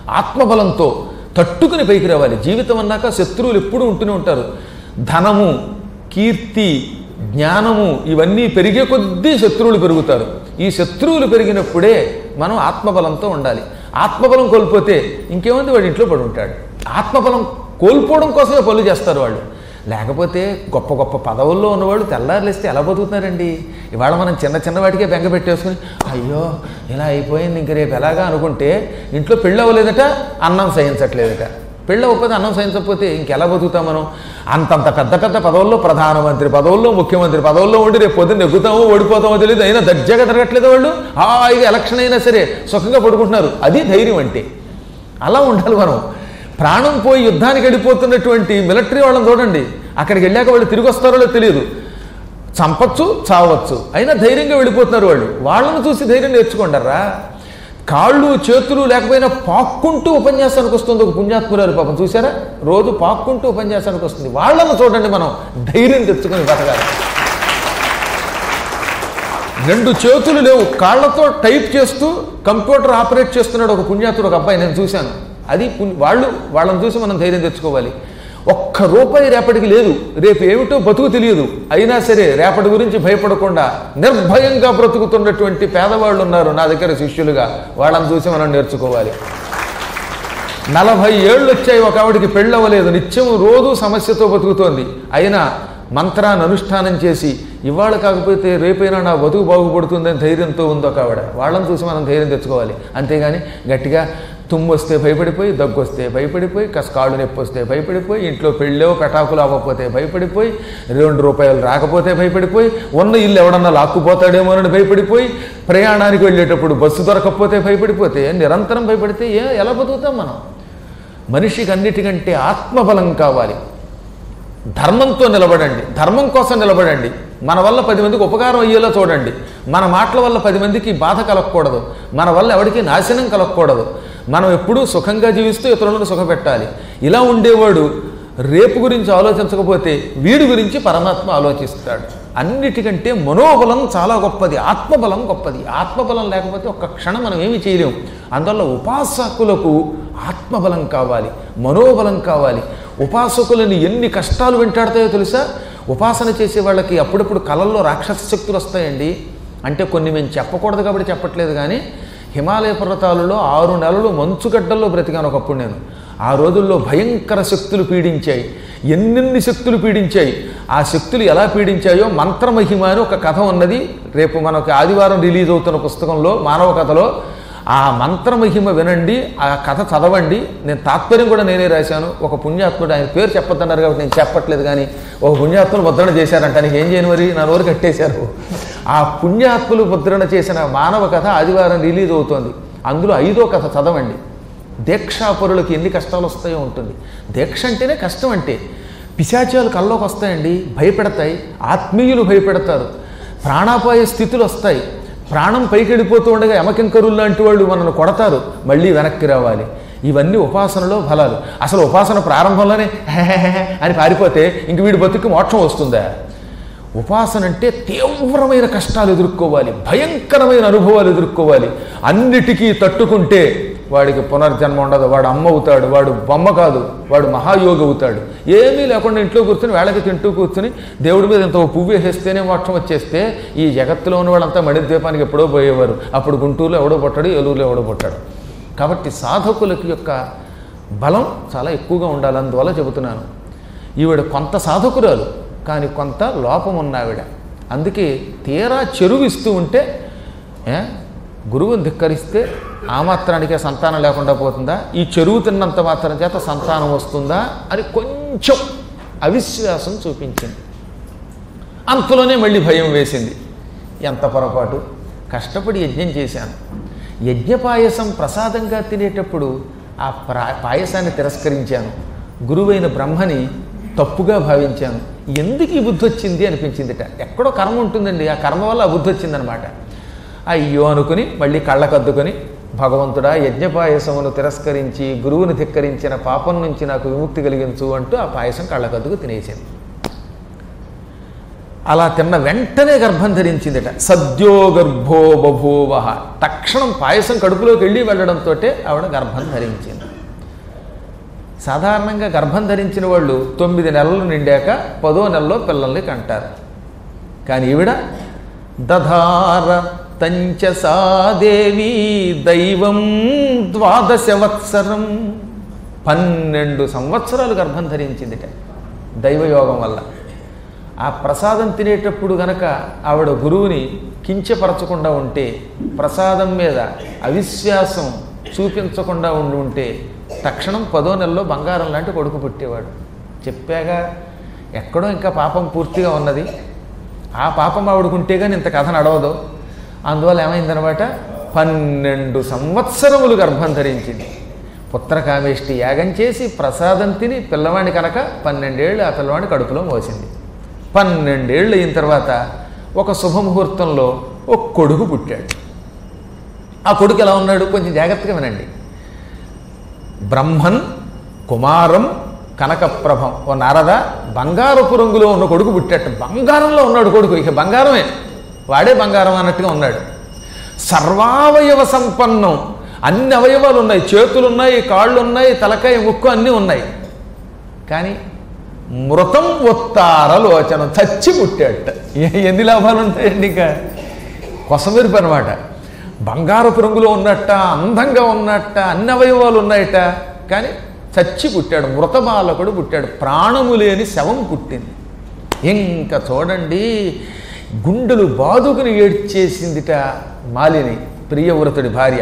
ఆత్మబలంతో తట్టుకుని పైకి రావాలి జీవితం అన్నాక శత్రువులు ఎప్పుడూ ఉంటూనే ఉంటారు ధనము కీర్తి జ్ఞానము ఇవన్నీ పెరిగే కొద్దీ శత్రువులు పెరుగుతారు ఈ శత్రువులు పెరిగినప్పుడే మనం ఆత్మబలంతో ఉండాలి ఆత్మబలం కోల్పోతే ఇంకేముంది వాడి ఇంట్లో పడి ఉంటాడు ఆత్మబలం కోల్పోవడం కోసమే పనులు చేస్తారు వాళ్ళు లేకపోతే గొప్ప గొప్ప పదవుల్లో ఉన్నవాళ్ళు తెల్లారులేస్తే ఎలా బతుకుతున్నారండి ఇవాళ మనం చిన్న చిన్న వాటికే బెంగ పెట్టేసుకుని అయ్యో ఇలా అయిపోయింది ఇంక రేపు ఎలాగా అనుకుంటే ఇంట్లో పెళ్ళి అవ్వలేదట అన్నం సహించట్లేదట పెళ్ళి అవ్వకపోతే అన్నం సహించకపోతే ఇంకెలా బతుకుతాం మనం అంతంత పెద్ద పెద్ద పదవుల్లో ప్రధానమంత్రి పదవుల్లో ముఖ్యమంత్రి పదవుల్లో ఉండి రేపు పొద్దున్న నెగ్గుతామో ఓడిపోతామో తెలియదు అయినా దర్జాగా తిరగట్లేదు వాళ్ళు హాయిగా ఎలక్షన్ అయినా సరే సుఖంగా పడుకుంటున్నారు అది ధైర్యం అంటే అలా ఉండాలి మనం ప్రాణం పోయి యుద్ధానికి వెళ్ళిపోతున్నటువంటి మిలిటరీ వాళ్ళని చూడండి అక్కడికి వెళ్ళాక వాళ్ళు తిరిగి వస్తారో లేదో తెలియదు చంపచ్చు చావచ్చు అయినా ధైర్యంగా వెళ్ళిపోతున్నారు వాళ్ళు వాళ్ళని చూసి ధైర్యం నేర్చుకుంటారా కాళ్ళు చేతులు లేకపోయినా పాక్కుంటూ ఉపన్యాసానికి వస్తుంది ఒక పుణ్యాత్మురాలు పాపం చూసారా రోజు పాక్కుంటూ ఉపన్యాసానికి వస్తుంది వాళ్ళని చూడండి మనం ధైర్యం తెచ్చుకొని బతకాలి రెండు చేతులు లేవు కాళ్ళతో టైప్ చేస్తూ కంప్యూటర్ ఆపరేట్ చేస్తున్నాడు ఒక పుణ్యాతుడు ఒక అబ్బాయి నేను చూశాను అది పుణ్య- వాళ్ళు వాళ్ళని చూసి మనం ధైర్యం తెచ్చుకోవాలి ఒక్క రూపాయి రేపటికి లేదు రేపు ఏమిటో బతుకు తెలియదు అయినా సరే రేపటి గురించి భయపడకుండా నిర్భయంగా బ్రతుకుతున్నటువంటి పేదవాళ్ళు ఉన్నారు నా దగ్గర శిష్యులుగా వాళ్ళని చూసి మనం నేర్చుకోవాలి నలభై ఏళ్ళు వచ్చాయి ఒక ఆవిడికి పెళ్ళవలేదు నిత్యం రోజు సమస్యతో బతుకుతోంది అయినా మంత్రాన్ని అనుష్ఠానం చేసి ఇవాళ కాకపోతే రేపైనా నా బతుకు బాగుపడుతుందని ధైర్యంతో ఉంది ఒక ఆవిడ వాళ్ళని చూసి మనం ధైర్యం తెచ్చుకోవాలి అంతేగాని గట్టిగా తుమ్ము వస్తే భయపడిపోయి దగ్గు వస్తే భయపడిపోయి కస కాళ్ళు నొప్పి వస్తే భయపడిపోయి ఇంట్లో పెళ్ళో పెటాకులు అవ్వకపోతే భయపడిపోయి రెండు రూపాయలు రాకపోతే భయపడిపోయి ఉన్న ఇల్లు ఎవడన్నా లాక్కుపోతాడేమోనని భయపడిపోయి ప్రయాణానికి వెళ్ళేటప్పుడు బస్సు దొరకకపోతే భయపడిపోతే నిరంతరం భయపడితే ఏ ఎలా బతుకుతాం మనం మనిషికి అన్నిటికంటే ఆత్మబలం కావాలి ధర్మంతో నిలబడండి ధర్మం కోసం నిలబడండి మన వల్ల పది మందికి ఉపకారం అయ్యేలా చూడండి మన మాటల వల్ల పది మందికి బాధ కలగకూడదు మన వల్ల ఎవరికి నాశనం కలగకూడదు మనం ఎప్పుడూ సుఖంగా జీవిస్తూ ఇతరులను సుఖపెట్టాలి ఇలా ఉండేవాడు రేపు గురించి ఆలోచించకపోతే వీడి గురించి పరమాత్మ ఆలోచిస్తాడు అన్నిటికంటే మనోబలం చాలా గొప్పది ఆత్మబలం గొప్పది ఆత్మబలం లేకపోతే ఒక్క క్షణం మనం ఏమి చేయలేం అందువల్ల ఉపాసకులకు ఆత్మబలం కావాలి మనోబలం కావాలి ఉపాసకులని ఎన్ని కష్టాలు వెంటాడతాయో తెలుసా ఉపాసన చేసే వాళ్ళకి అప్పుడప్పుడు కళల్లో రాక్షస శక్తులు వస్తాయండి అంటే కొన్ని మేము చెప్పకూడదు కాబట్టి చెప్పట్లేదు కానీ హిమాలయ పర్వతాలలో ఆరు నెలలు మంచుగడ్డల్లో బ్రతికాను ఒకప్పుడు నేను ఆ రోజుల్లో భయంకర శక్తులు పీడించాయి ఎన్నెన్ని శక్తులు పీడించాయి ఆ శక్తులు ఎలా పీడించాయో మంత్రమహిమ అని ఒక కథ ఉన్నది రేపు మనకి ఆదివారం రిలీజ్ అవుతున్న పుస్తకంలో మానవ కథలో ఆ మంత్రమహిమ వినండి ఆ కథ చదవండి నేను తాత్పర్యం కూడా నేనే రాశాను ఒక పుణ్యాత్ముడు ఆయన పేరు చెప్పొద్దన్నారు కాబట్టి నేను చెప్పట్లేదు కానీ ఒక పుణ్యాత్ములు ముద్రణ చేశారంట నీకు ఏం చేయను మరి నా నోరు కట్టేశారు ఆ పుణ్యాత్ములు ముద్రణ చేసిన మానవ కథ ఆదివారం రిలీజ్ అవుతోంది అందులో ఐదో కథ చదవండి దీక్షాపరులకు ఎన్ని కష్టాలు వస్తాయో ఉంటుంది దీక్ష అంటేనే కష్టం అంటే పిశాచాలు కల్లోకి వస్తాయండి భయపెడతాయి ఆత్మీయులు భయపెడతారు ప్రాణాపాయ స్థితులు వస్తాయి ప్రాణం పైకి వెళ్ళిపోతూ ఉండగా యమకింకరులు లాంటి వాళ్ళు మనల్ని కొడతారు మళ్ళీ వెనక్కి రావాలి ఇవన్నీ ఉపాసనలో ఫలాలు అసలు ఉపాసన ప్రారంభంలోనే హెహెహె అని పారిపోతే ఇంక వీడి బతుకు మోక్షం వస్తుందా ఉపాసన అంటే తీవ్రమైన కష్టాలు ఎదుర్కోవాలి భయంకరమైన అనుభవాలు ఎదుర్కోవాలి అన్నిటికీ తట్టుకుంటే వాడికి పునర్జన్మ ఉండదు వాడు అమ్మ అవుతాడు వాడు బొమ్మ కాదు వాడు మహాయోగి అవుతాడు ఏమీ లేకుండా ఇంట్లో కూర్చొని వేళకి తింటూ కూర్చొని దేవుడి మీద ఇంత ఓ పువ్వు వేసేస్తేనే మోక్షం వచ్చేస్తే ఈ జగత్తులో ఉన్న వాళ్ళంతా మణిద్వీపానికి ఎప్పుడో పోయేవారు అప్పుడు గుంటూరులో ఎవడో పుట్టాడు ఏలూరులో ఎవడో పుట్టాడు కాబట్టి సాధకులకి యొక్క బలం చాలా ఎక్కువగా ఉండాలి అందువల్ల చెబుతున్నాను ఈవిడ కొంత సాధకురాలు కానీ కొంత లోపం ఉన్న ఆవిడ అందుకే తీరా చెరువు ఇస్తూ ఉంటే ఏ, గురువుని ధిక్కరిస్తే ఆ మాత్రానికే సంతానం లేకుండా పోతుందా ఈ చెరువు తిన్నంత మాత్రం చేత సంతానం వస్తుందా అని కొంచెం అవిశ్వాసం చూపించింది అంతలోనే మళ్ళీ భయం వేసింది ఎంత పొరపాటు కష్టపడి యజ్ఞం చేశాను యజ్ఞ పాయసం ప్రసాదంగా తినేటప్పుడు ఆ ప్రా పాయసాన్ని తిరస్కరించాను గురువైన బ్రహ్మని తప్పుగా భావించాను ఎందుకు ఈ బుద్ధి వచ్చింది అనిపించిందిట ఎక్కడో కర్మ ఉంటుందండి ఆ కర్మ వల్ల ఆ బుద్ధి వచ్చిందనమాట అయ్యో అనుకుని మళ్ళీ కళ్ళకద్దుకొని భగవంతుడా యజ్ఞపాయసమును తిరస్కరించి గురువుని ధిక్కరించిన పాపం నుంచి నాకు విముక్తి కలిగించు అంటూ ఆ పాయసం కళ్ళకద్దుకు తినేసింది అలా తిన్న వెంటనే గర్భం ధరించిందట సద్యో గర్భో బభూవ తక్షణం పాయసం కడుపులోకి వెళ్ళి వెళ్ళడంతో ఆవిడ గర్భం ధరించింది సాధారణంగా గర్భం ధరించిన వాళ్ళు తొమ్మిది నెలలు నిండాక పదో నెలలో పిల్లల్ని కంటారు కానీ ఈవిడ దధార తంచసాదేవి దైవం ద్వాదశ వత్సరం పన్నెండు సంవత్సరాలు గర్భం ధరించిందిట దైవయోగం వల్ల ఆ ప్రసాదం తినేటప్పుడు గనక ఆవిడ గురువుని కించపరచకుండా ఉంటే ప్రసాదం మీద అవిశ్వాసం చూపించకుండా ఉండి ఉంటే తక్షణం పదో నెలలో బంగారం లాంటి కొడుకు పుట్టేవాడు చెప్పాగా ఎక్కడో ఇంకా పాపం పూర్తిగా ఉన్నది ఆ పాపం ఆవిడకుంటే కానీ ఇంత కథ నడవదు అందువల్ల ఏమైందనమాట పన్నెండు సంవత్సరములు గర్భం ధరించింది పుత్రకామేష్టి యాగం చేసి ప్రసాదం తిని పిల్లవాడిని కనుక పన్నెండేళ్ళు ఆ పిల్లవాడిని కడుపులో మోసింది పన్నెండేళ్ళు అయిన తర్వాత ఒక శుభముహూర్తంలో ఒక కొడుకు పుట్టాడు ఆ కొడుకు ఎలా ఉన్నాడు కొంచెం జాగ్రత్తగా వినండి బ్రహ్మన్ కుమారం కనకప్రభం ఓ నారద బంగారపు రంగులో ఉన్న కొడుకు పుట్టాట బంగారంలో ఉన్నాడు కొడుకు ఇక బంగారమే వాడే బంగారం అన్నట్టుగా ఉన్నాడు సర్వావయవ సంపన్నం అన్ని అవయవాలు ఉన్నాయి చేతులు ఉన్నాయి కాళ్ళు ఉన్నాయి తలకాయ ముక్కు అన్నీ ఉన్నాయి కానీ మృతం ఒత్తారలోచనం చచ్చి పుట్టాట ఏ- ఎన్ని లాభాలు ఉంటాయండి ఇంకా కొసమెరుపు అనమాట బంగారపు రంగులో ఉన్నట్ట అందంగా ఉన్నట్ట అన్ని అవయవాలు ఉన్నాయట కానీ చచ్చి పుట్టాడు మృత బాలకుడు పుట్టాడు ప్రాణము లేని శవం పుట్టింది ఇంకా చూడండి గుండెలు బాదుకుని ఏడ్చేసిందిట మాలిని ప్రియవ్రతుడి భార్య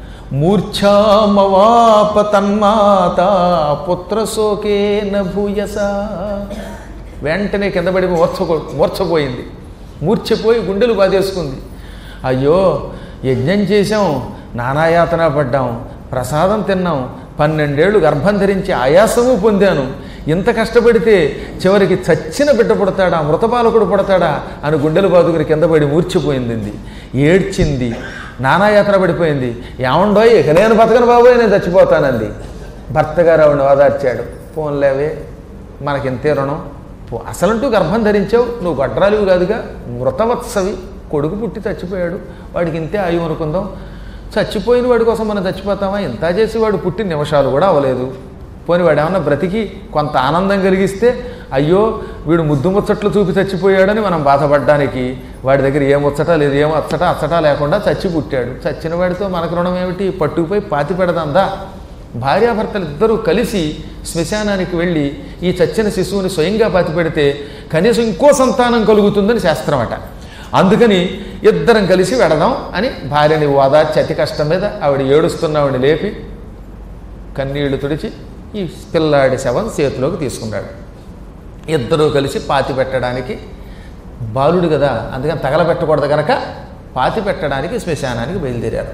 మూర్ఛామవాప తన్మాత పుత్రశోకేన భూయస వెంటనే కింద పడి మూర్చకో మూర్చపోయింది మూర్ఛపోయి గుండెలు బాధేసుకుంది అయ్యో యజ్ఞం చేశాం నానాయాతన పడ్డాం ప్రసాదం తిన్నాం పన్నెండేళ్ళు గర్భం ధరించి ఆయాసము పొందాను ఇంత కష్టపడితే చివరికి చచ్చిన బిడ్డ పుడతాడా మృతపాలకుడు పుడతాడా అని గుండెలు బాదుకుని కింద పడి మూర్చిపోయింది ఏడ్చింది నానాయాత్ర పడిపోయింది ఏమండో ఇక నేను బతకను బాబోయ్ నేను చచ్చిపోతానంది భర్త గారు ఆవిడ ఓదార్చాడు పోన్లేవే మనకి ఇంతే రుణం పో అసలంటూ గర్భం ధరించావు నువ్వు గడ్రాలివి కాదుగా మృతవత్సవి కొడుకు పుట్టి చచ్చిపోయాడు వాడికి ఇంతే ఆయువు అనుకుందాం చచ్చిపోయిన వాడి కోసం మనం చచ్చిపోతామా ఇంత చేసి వాడు పుట్టి నిమిషాలు కూడా అవ్వలేదు పోని వాడు ఏమన్నా బ్రతికి కొంత ఆనందం కలిగిస్తే అయ్యో వీడు ముద్దు ముచ్చట్లు చూపి చచ్చిపోయాడని మనం బాధపడడానికి వాడి దగ్గర ఏ ముచ్చట లేదు ఏం అచ్చట అచ్చట లేకుండా చచ్చి పుట్టాడు చచ్చిన వాడితో మనకు రుణం ఏమిటి పట్టుకుపోయి పాతి పెడదాందా భార్యాభర్తలు ఇద్దరూ కలిసి శ్మశానానికి వెళ్ళి ఈ చచ్చిన శిశువుని స్వయంగా పాతి పెడితే కనీసం ఇంకో సంతానం కలుగుతుందని శాస్త్రం అట అందుకని ఇద్దరం కలిసి వెడదాం అని భార్యని ఓదార్చి అతి కష్టం మీద ఆవిడ ఏడుస్తున్న ఆవిడని లేపి కన్నీళ్లు తుడిచి ఈ పిల్లాడి శవం చేతిలోకి తీసుకున్నాడు ఇద్దరూ కలిసి పాతి పెట్టడానికి బాలుడు కదా అందుకని తగలబెట్టకూడదు కనుక పాతి పెట్టడానికి శ్మశానానికి బయలుదేరారు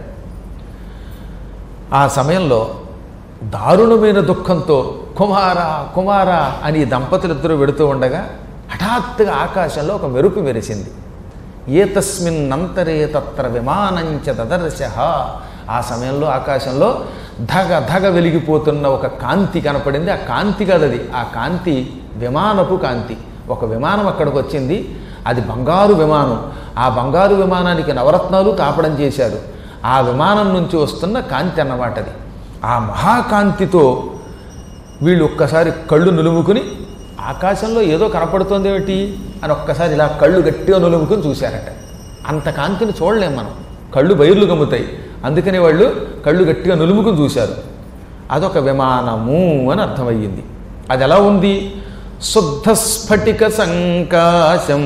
ఆ సమయంలో దారుణమైన దుఃఖంతో కుమార కుమార అని ఈ దంపతులిద్దరూ వెడుతూ ఉండగా హఠాత్తుగా ఆకాశంలో ఒక మెరుపు మెరిసింది ఏ తస్మిన్నంతరే తత్ర విమానంచ దదర్శ ఆ సమయంలో ఆకాశంలో ధగ ధగ వెలిగిపోతున్న ఒక కాంతి కనపడింది ఆ కాంతి కాదు అది ఆ కాంతి విమానపు కాంతి ఒక విమానం అక్కడికి వచ్చింది అది బంగారు విమానం ఆ బంగారు విమానానికి నవరత్నాలు తాపడం చేశారు ఆ విమానం నుంచి వస్తున్న కాంతి అన్నమాట అది ఆ మహాకాంతితో వీళ్ళు ఒక్కసారి కళ్ళు నులుముకుని ఆకాశంలో ఏదో కనపడుతోంది ఏమిటి అని ఒక్కసారి ఇలా కళ్ళు గట్టిగా నులుముకుని చూశారట అంత కాంతిని చూడలేం మనం కళ్ళు బయర్లు గమ్ముతాయి అందుకని వాళ్ళు కళ్ళు గట్టిగా నులుముకుని చూశారు అదొక విమానము అని అర్థమయ్యింది అది ఎలా ఉంది శుద్ధ స్ఫటిక సంకాశం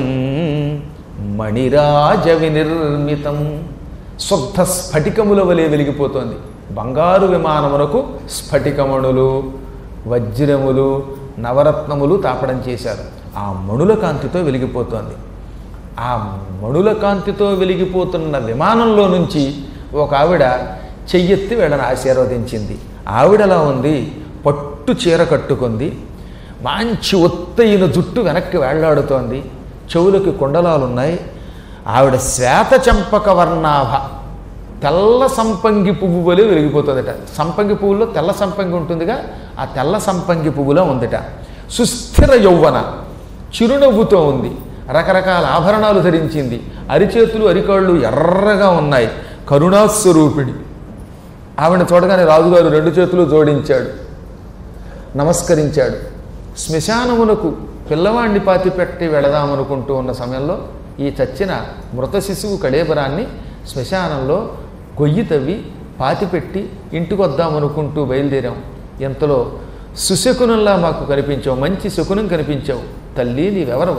మణిరాజ వినిర్మితం శుద్ధ స్ఫటికముల వలె వెలిగిపోతోంది బంగారు విమానమునకు స్ఫటికమణులు వజ్రములు నవరత్నములు తాపడం చేశారు ఆ మణుల కాంతితో వెలిగిపోతోంది ఆ మణుల కాంతితో వెలిగిపోతున్న విమానంలో నుంచి ఒక ఆవిడ చెయ్యెత్తి వీళ్ళని ఆశీర్వదించింది ఆవిడలా ఉంది పట్టు చీర కట్టుకుంది మంచి ఒత్తైన జుట్టు వెనక్కి వేళ్లాడుతోంది చెవులకి కుండలాలున్నాయి ఆవిడ శ్వేత చంపక వర్ణాభ తెల్ల సంపంగి పువ్వు వలె వెలిగిపోతుందట సంపంగి పువ్వులో తెల్ల సంపంగి ఉంటుందిగా ఆ తెల్ల సంపంగి పువ్వులో ఉందట సుస్థిర యౌవన చిరునవ్వుతో ఉంది రకరకాల ఆభరణాలు ధరించింది అరిచేతులు అరికాళ్ళు ఎర్రగా ఉన్నాయి కరుణాస్వరూపిణి ఆవిడ చూడగానే రాజుగారు రెండు చేతులు జోడించాడు నమస్కరించాడు శ్మశానమునకు పిల్లవాడిని పాతిపెట్టి వెళదామనుకుంటూ ఉన్న సమయంలో ఈ చచ్చిన మృత శిశువు కళేబరాన్ని శ్మశానంలో గొయ్యి తవ్వి పాతిపెట్టి ఇంటికి వద్దామనుకుంటూ బయలుదేరాం ఎంతలో సుశకునంలా మాకు కనిపించావు మంచి శకునం కనిపించావు తల్లి నీవెవరవు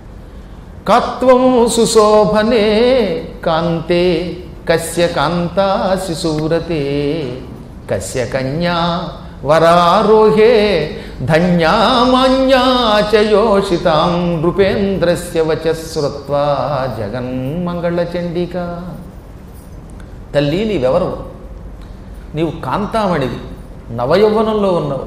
కాత్వం సుశోభనే కాంతే కస్య కాంతా శిశూరతే కస్య కన్యా వరారోహే ధన్యామాన్యా చ యోషితాం నృపేంద్రస్య వచ శ్రుత్వా జగన్మంగళచండిక తల్లి నీవెవరు నీవు కాంతామణివి నవయౌవనంలో ఉన్నావు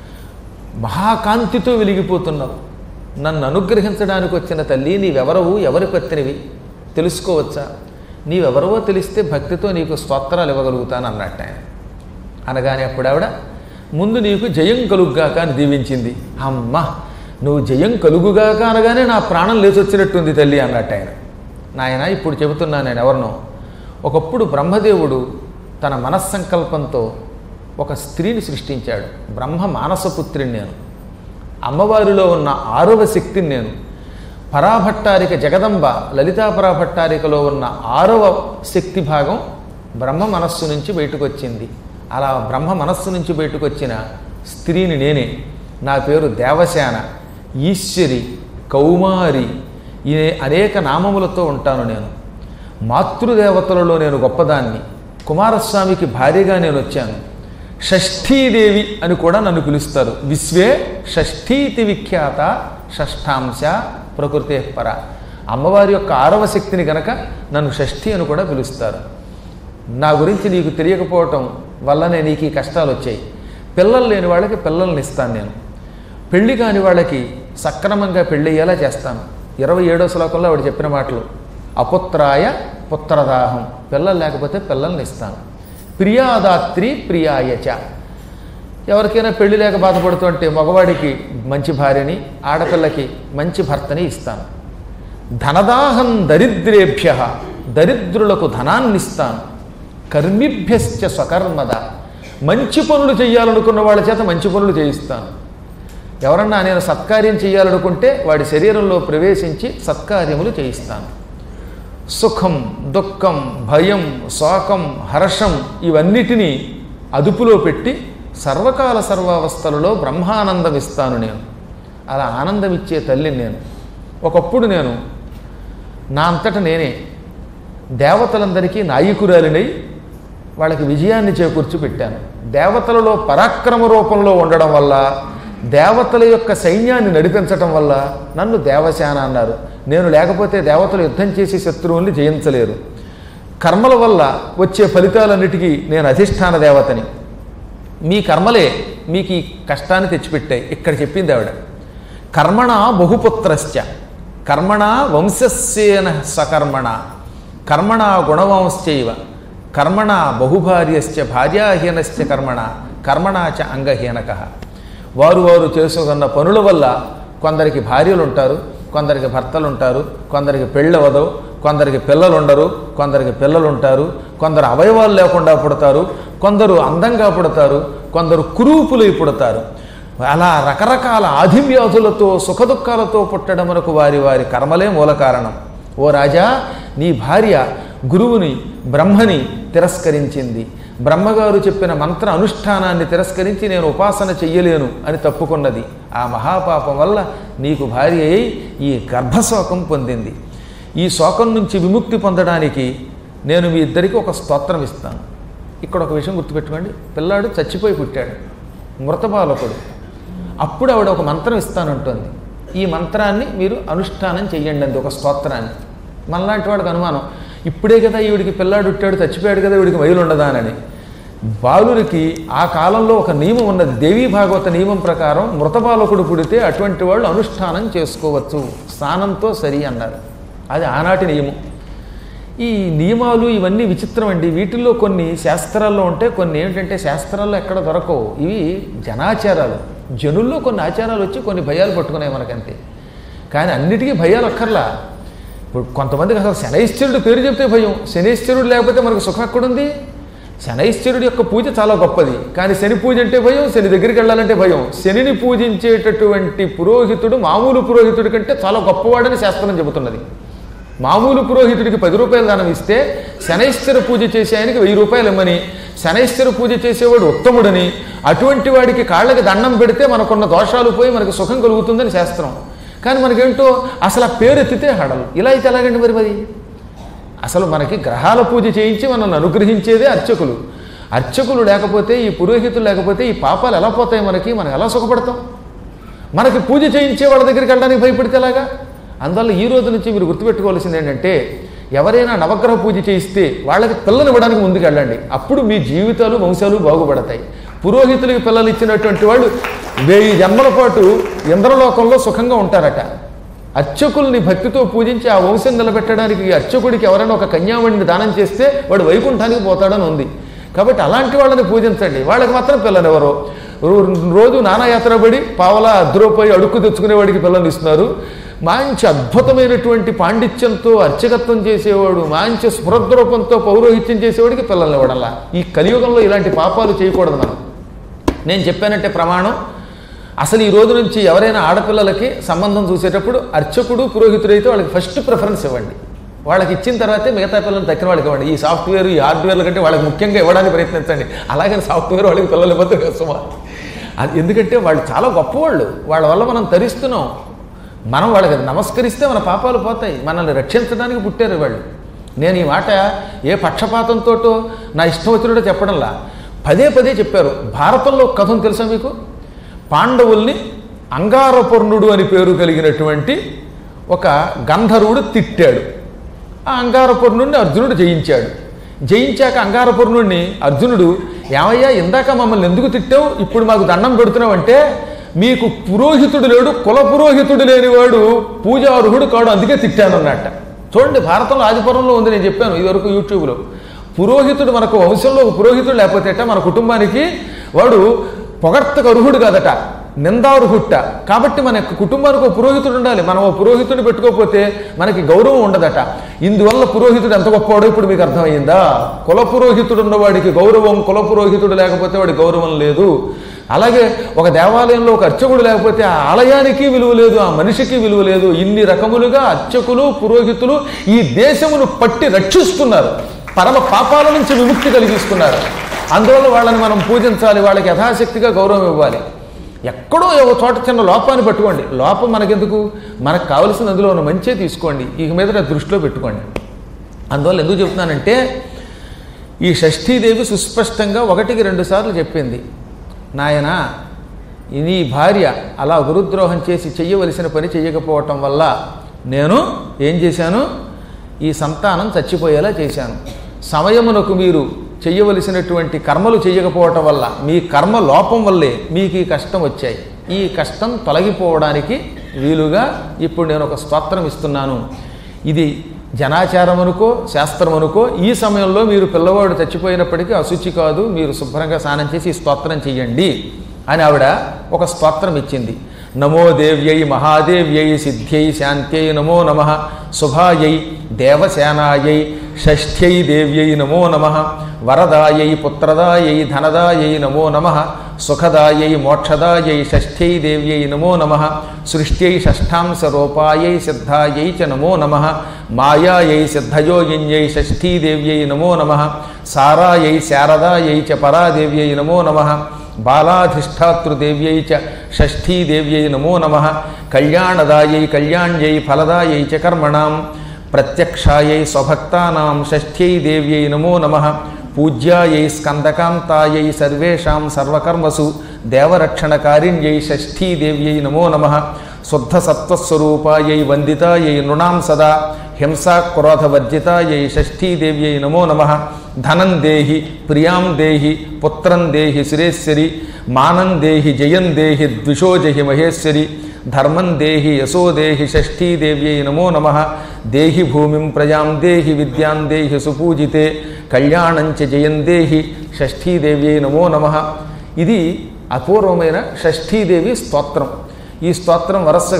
మహాకాంతితో వెలిగిపోతున్నావు నన్ను అనుగ్రహించడానికి వచ్చిన తల్లి నీవెవరవు ఎవరి పత్నివి తెలుసుకోవచ్చా నీవెవరవో తెలిస్తే భక్తితో నీకు స్తోత్రాలు ఇవ్వగలుగుతాను అన్నట్టు ఆయన అనగానే అప్పుడు ఆవిడ ముందు నీకు జయం కలుగుగాక అని దీవించింది అమ్మ నువ్వు జయం కలుగుగాక అనగానే నా ప్రాణం లేచొచ్చినట్టుంది తల్లి అన్నట్టు ఆయన నాయన ఇప్పుడు చెబుతున్నాను నేను ఎవరినో ఒకప్పుడు బ్రహ్మదేవుడు తన మనస్సంకల్పంతో ఒక స్త్రీని సృష్టించాడు బ్రహ్మ మానసపుత్రిని నేను అమ్మవారిలో ఉన్న ఆరవ శక్తిని నేను పరాభట్టారిక జగదంబ లలితా పరాభట్టారికలో ఉన్న ఆరవ శక్తి భాగం బ్రహ్మ మనస్సు నుంచి బయటకు వచ్చింది అలా బ్రహ్మ మనస్సు నుంచి బయటకు వచ్చిన స్త్రీని నేనే నా పేరు దేవశాన ఈశ్వరి కౌమారి ఈ అనేక నామములతో ఉంటాను నేను మాతృదేవతలలో నేను గొప్పదాన్ని కుమారస్వామికి భార్యగా నేను వచ్చాను షష్ఠీదేవి అని కూడా నన్ను పిలుస్తారు విశ్వే షష్ఠీతి విఖ్యాత షష్ఠాంశ ప్రకృతే పర అమ్మవారి యొక్క ఆరవ శక్తిని గనక నన్ను షష్ఠి అని కూడా పిలుస్తారు నా గురించి నీకు తెలియకపోవటం వల్లనే నీకు ఈ కష్టాలు వచ్చాయి పిల్లలు లేని వాళ్ళకి పిల్లల్ని ఇస్తాను నేను పెళ్లి కాని వాళ్ళకి సక్రమంగా పెళ్ళయ్యేలా చేస్తాను ఇరవై ఏడో శ్లోకంలో ఆవిడ చెప్పిన మాటలు అపుత్రాయ పుత్రదాహం పిల్లలు లేకపోతే పిల్లల్ని ఇస్తాను ప్రియాదాత్రి ప్రియాయచ ఎవరికైనా పెళ్లి లేక బాధపడుతుంటే మగవాడికి మంచి భార్యని ఆడపిల్లకి మంచి భర్తని ఇస్తాను ధనదాహం దరిద్రేభ్య దరిద్రులకు ధనాన్ని ఇస్తాను కర్మిభ్యశ్చ స్వకర్మద మంచి పనులు చేయాలనుకున్న వాళ్ళ చేత మంచి పనులు చేయిస్తాను ఎవరన్నా నేను సత్కార్యం చేయాలనుకుంటే వాడి శరీరంలో ప్రవేశించి సత్కార్యములు చేయిస్తాను సుఖం దుఃఖం భయం శోకం హర్షం ఇవన్నిటినీ అదుపులో పెట్టి సర్వకాల సర్వావస్థలలో బ్రహ్మానందం ఇస్తాను నేను అలా ఆనందం ఇచ్చే తల్లిని నేను ఒకప్పుడు నేను నా అంతట నేనే దేవతలందరికీ నాయకురాలినై వాళ్ళకి విజయాన్ని చేకూర్చి పెట్టాను దేవతలలో పరాక్రమ రూపంలో ఉండడం వల్ల దేవతల యొక్క సైన్యాన్ని నడిపించటం వల్ల నన్ను దేవసేన అన్నారు నేను లేకపోతే దేవతలు యుద్ధం చేసి శత్రువుల్ని జయించలేరు కర్మల వల్ల వచ్చే ఫలితాలన్నిటికీ నేను అధిష్టాన దేవతని మీ కర్మలే మీకు ఈ కష్టాన్ని తెచ్చిపెట్టాయి ఇక్కడ చెప్పింది ఆవిడ కర్మణ బహుపుత్రశ్చ కర్మణ వంశస్యేన సకర్మణ కర్మణ గుణవంశ్చైవ కర్మణ బహుభార్యశ్చ భార్యాహీనశ్చ కర్మణ కర్మణ చ అంగహీనక వారు వారు చేసుకున్న పనుల వల్ల కొందరికి భార్యలు ఉంటారు కొందరికి భర్తలు ఉంటారు కొందరికి పెళ్ళవదు కొందరికి పిల్లలు ఉండరు కొందరికి పిల్లలు ఉంటారు కొందరు అవయవాలు లేకుండా పుడతారు కొందరు అందంగా పుడతారు కొందరు కురూపులై పుడతారు అలా రకరకాల ఆధివ్యాధులతో సుఖదుఖాలతో పుట్టడమునకు వారి వారి కర్మలే మూల కారణం ఓ రాజా నీ భార్య గురువుని బ్రహ్మని తిరస్కరించింది బ్రహ్మగారు చెప్పిన మంత్ర అనుష్ఠానాన్ని తిరస్కరించి నేను ఉపాసన చెయ్యలేను అని తప్పుకున్నది ఆ మహాపాపం వల్ల నీకు భార్య అయి ఈ గర్భశోకం పొందింది ఈ శోకం నుంచి విముక్తి పొందడానికి నేను మీ ఇద్దరికి ఒక స్తోత్రం ఇస్తాను ఇక్కడ ఒక విషయం గుర్తుపెట్టుకోండి పిల్లాడు చచ్చిపోయి పుట్టాడు మృత బాలకుడు అప్పుడు ఆవిడ ఒక మంత్రం ఇస్తానంటుంది ఈ మంత్రాన్ని మీరు అనుష్ఠానం చెయ్యండి అంది ఒక స్తోత్రాన్ని మనలాంటి వాడికి అనుమానం ఇప్పుడే కదా ఈవిడికి పిల్లాడు పుట్టాడు చచ్చిపోయాడు కదా వీడికి మైలు ఉండదానని బాలురికి ఆ కాలంలో ఒక నియమం ఉన్నది దేవీ భాగవత నియమం ప్రకారం మృత బాలకుడు పుడితే అటువంటి వాళ్ళు అనుష్ఠానం చేసుకోవచ్చు స్నానంతో సరి అన్నారు అది ఆనాటి నియమం ఈ నియమాలు ఇవన్నీ విచిత్రం అండి వీటిల్లో కొన్ని శాస్త్రాల్లో ఉంటే కొన్ని ఏమిటంటే శాస్త్రాల్లో ఎక్కడ దొరకవు ఇవి జనాచారాలు జనుల్లో కొన్ని ఆచారాలు వచ్చి కొన్ని భయాలు పట్టుకున్నాయి మనకంతే కానీ అన్నిటికీ భయాలు అక్కర్లా ఇప్పుడు కొంతమందికి అసలు శనైశ్వరుడు పేరు చెప్తే భయం శనైశ్వరుడు లేకపోతే మనకు సుఖం ఎక్కడుంది శనైశ్వరుడు యొక్క పూజ చాలా గొప్పది కానీ శని పూజ అంటే భయం శని దగ్గరికి వెళ్ళాలంటే భయం శనిని పూజించేటటువంటి పురోహితుడు మామూలు పురోహితుడి కంటే చాలా గొప్పవాడని శాస్త్రం చెబుతున్నది మామూలు పురోహితుడికి పది రూపాయలు దానం ఇస్తే శనైశ్వర పూజ చేసే ఆయనకి వెయ్యి రూపాయలు ఇమ్మని శనైశ్వర పూజ చేసేవాడు ఉత్తముడని అటువంటి వాడికి కాళ్ళకి దండం పెడితే మనకున్న దోషాలు పోయి మనకు సుఖం కలుగుతుందని శాస్త్రం కానీ మనకేంటో అసలు ఆ పేరు ఎత్తితే హడలు ఇలా అయితే ఎలాగండి మరి మరి అసలు మనకి గ్రహాల పూజ చేయించి మనల్ని అనుగ్రహించేదే అర్చకులు అర్చకులు లేకపోతే ఈ పురోహితులు లేకపోతే ఈ పాపాలు ఎలా పోతాయి మనకి మనం ఎలా సుఖపడతాం మనకి పూజ చేయించే వాళ్ళ దగ్గరికి వెళ్ళడానికి భయపడితే ఎలాగా అందువల్ల ఈ రోజు నుంచి మీరు గుర్తుపెట్టుకోవాల్సింది ఏంటంటే ఎవరైనా నవగ్రహ పూజ చేయిస్తే వాళ్ళకి పిల్లలు ఇవ్వడానికి ముందుకు వెళ్ళండి అప్పుడు మీ జీవితాలు వంశాలు బాగుపడతాయి పురోహితులకి పిల్లలు ఇచ్చినటువంటి వాళ్ళు వెయ్యి జన్మల పాటు ఇంద్రలోకంలో సుఖంగా ఉంటారట అర్చకుల్ని భక్తితో పూజించి ఆ వంశం నిలబెట్టడానికి ఈ అర్చకుడికి ఎవరైనా ఒక కన్యామణిని దానం చేస్తే వాడు వైకుంఠానికి పోతాడని ఉంది కాబట్టి అలాంటి వాళ్ళని పూజించండి వాళ్ళకి మాత్రం పిల్లనెవరో రోజు నానాయాత్ర పడి పావలా అద్దురూపాయి అడుక్కు తెచ్చుకునేవాడికి పిల్లలు ఇస్తున్నారు మంచి అద్భుతమైనటువంటి పాండిత్యంతో అర్చకత్వం చేసేవాడు మంచి స్ఫురద్రూపంతో పౌరోహిత్యం చేసేవాడికి పిల్లల్ని ఇవ్వడంలా ఈ కలియుగంలో ఇలాంటి పాపాలు చేయకూడదు మనం నేను చెప్పానంటే ప్రమాణం అసలు ఈ రోజు నుంచి ఎవరైనా ఆడపిల్లలకి సంబంధం చూసేటప్పుడు అర్చకుడు పురోహితుడు అయితే వాళ్ళకి ఫస్ట్ ప్రిఫరెన్స్ ఇవ్వండి వాళ్ళకి ఇచ్చిన తర్వాతే మిగతా పిల్లలు తక్కిన వాళ్ళకి ఇవ్వండి ఈ సాఫ్ట్వేర్ ఈ హార్డ్వేర్ల కంటే వాళ్ళకి ముఖ్యంగా ఇవ్వడానికి ప్రయత్నించండి అలాగే సాఫ్ట్వేర్ వాళ్ళకి పిల్లలు ఇవ్వద్దు సుమా అది ఎందుకంటే వాళ్ళు చాలా గొప్పవాళ్ళు వాళ్ళ వల్ల మనం తరిస్తున్నాం మనం వాళ్ళకి నమస్కరిస్తే మన పాపాలు పోతాయి మనల్ని రక్షించడానికి పుట్టారు వాళ్ళు నేను ఈ మాట ఏ పక్షపాతంతో నా ఇష్టం వచ్చినట్టు చెప్పడంలా పదే పదే చెప్పారు భారతంలో ఒక కథం తెలుసా మీకు పాండవుల్ని అంగారపర్ణుడు అని పేరు కలిగినటువంటి ఒక గంధర్వుడు తిట్టాడు ఆ అంగారపర్ణుడిని అర్జునుడు జయించాడు జయించాక అంగారపర్ణుడిని అర్జునుడు ఏమయ్యా ఇందాక మమ్మల్ని ఎందుకు తిట్టావు ఇప్పుడు మాకు దండం పెడుతున్నావు అంటే మీకు పురోహితుడు లేడు కుల పురోహితుడు లేనివాడు పూజార్హుడు కాడు అందుకే తిట్టాను అన్నట్ట చూడండి భారతంలో ఆదిపురంలో ఉంది నేను చెప్పాను ఇదివరకు యూట్యూబ్లో పురోహితుడు మనకు వంశంలో ఒక పురోహితుడు లేకపోతే ఎట్టా మన కుటుంబానికి వాడు పొగడ్తకు అర్హుడు కాదట నిందార్హుట్ట కాబట్టి మన యొక్క కుటుంబానికి ఒక పురోహితుడు ఉండాలి మనం ఒక పురోహితుడిని పెట్టుకోకపోతే మనకి గౌరవం ఉండదట ఇందువల్ల పురోహితుడు ఎంత గొప్పవాడో ఇప్పుడు మీకు అర్థమైందా కుల పురోహితుడు ఉన్నవాడికి గౌరవం కుల పురోహితుడు లేకపోతే వాడి గౌరవం లేదు అలాగే ఒక దేవాలయంలో ఒక అర్చకుడు లేకపోతే ఆ ఆలయానికి విలువ లేదు ఆ మనిషికి విలువ లేదు ఇన్ని రకములుగా అర్చకులు పురోహితులు ఈ దేశమును పట్టి రక్షిస్తున్నారు పరమ పాపాల నుంచి విముక్తి కలిగిస్తున్నారు అందువల్ల వాళ్ళని మనం పూజించాలి వాళ్ళకి యథాశక్తిగా గౌరవం ఇవ్వాలి ఎక్కడో ఒక చోట చిన్న లోపాన్ని పట్టుకోండి లోపం మనకెందుకు మనకు కావలసిన అందులో ఉన్న మంచే తీసుకోండి ఇక మీద దృష్టిలో పెట్టుకోండి అందువల్ల ఎందుకు చెప్తున్నానంటే ఈ షష్ఠీదేవి సుస్పష్టంగా ఒకటికి రెండు సార్లు చెప్పింది నాయన నీ భార్య అలా గురుద్రోహం చేసి చెయ్యవలసిన పని చెయ్యకపోవటం వల్ల నేను ఏం చేశాను ఈ సంతానం చచ్చిపోయేలా చేశాను సమయమునకు మీరు చెయ్యవలసినటువంటి కర్మలు చేయకపోవటం వల్ల మీ కర్మ లోపం వల్లే మీకు ఈ కష్టం వచ్చాయి ఈ కష్టం తొలగిపోవడానికి వీలుగా ఇప్పుడు నేను ఒక స్తోత్రం ఇస్తున్నాను ఇది జనాచారం అనుకో శాస్త్రం అనుకో ఈ సమయంలో మీరు పిల్లవాడు చచ్చిపోయినప్పటికీ అశుచి కాదు మీరు శుభ్రంగా స్నానం చేసి ఈ స్తోత్రం చెయ్యండి అని ఆవిడ ఒక స్తోత్రం ఇచ్చింది నమో దేవ్యై మహాదేవ్యై సిద్ధ్యై శాంత్యై నమో నమ శుభాయై దేవసేనాయై షష్ఠ్యై దేవ్యై నమో నమ వరదాయై పుత్రదాయై ధనదాయై నమో నమ సుఖదాయై మోక్షదాయై షష్ఠ్యై దేవ్యై నమో నమ సృష్ట్యై షష్ఠాంశ రూపాయై సిద్ధాయై చ నమో నమ మాయాయై సిద్ధయోగిన్యై షష్ఠీ దేవ్యై నమో నమ సారాయై శారదాయై చ పరాదేవ్యై నమో నమ బాలాధిష్టాతృదేవ్యై చ షష్ఠీదేవ్యై నమో నమ కళ్యాణదాయై కళ్యాణ్యై ఫలదాయై చ కర్మణాం ప్రత్యక్షాయై స్వభక్తానాం షష్ఠ్యై దేవ్యై నమో నమ పూజ్యాయై స్కందకాంతాయై సర్వేషాం సర్వకర్మసు దేవరక్షణకారిణ్యై షష్ఠీదేవ్యై నమో నమ శుద్ధ సత్వస్వరూపాయై వందితాయై నృణాం సదా హింసా క్రోధవర్జితాయై షష్ఠీదేవ్యై నమో నమ ధనం దేహి ప్రియాం దేహి పుత్రం దేహి సురేశ్వరి మానం దేహి జయం దేహి ద్విషోజహి మహేశ్వరి ధర్మం దేహి యశో దేహి షష్ఠీదేవ్యై నమో నమ దేహి భూమిం ప్రజాం దేహి విద్యాం దేహి సుపూజితే కళ్యాణంచ జయం దేహి షష్ఠీదేవ్యై నమో నమ ఇది అపూర్వమైన షష్ఠీదేవి స్తోత్రం ఈ స్తోత్రం వరసగా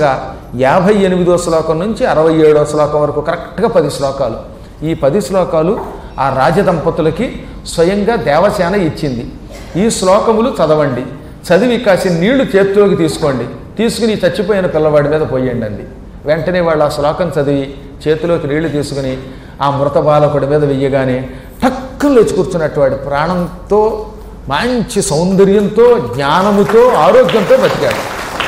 యాభై ఎనిమిదో శ్లోకం నుంచి అరవై ఏడో శ్లోకం వరకు కరెక్ట్గా పది శ్లోకాలు ఈ పది శ్లోకాలు ఆ రాజదంపతులకి స్వయంగా దేవసేన ఇచ్చింది ఈ శ్లోకములు చదవండి చదివి కాసిన నీళ్లు చేతిలోకి తీసుకోండి తీసుకుని ఈ చచ్చిపోయిన పిల్లవాడి మీద పోయండి అంది వెంటనే వాళ్ళు ఆ శ్లోకం చదివి చేతిలోకి నీళ్లు తీసుకుని ఆ మృత బాలకుడి మీద వెయ్యగానే టక్కులు లేచి కూర్చున్నట్టు వాడి ప్రాణంతో మంచి సౌందర్యంతో జ్ఞానముతో ఆరోగ్యంతో బతికాడు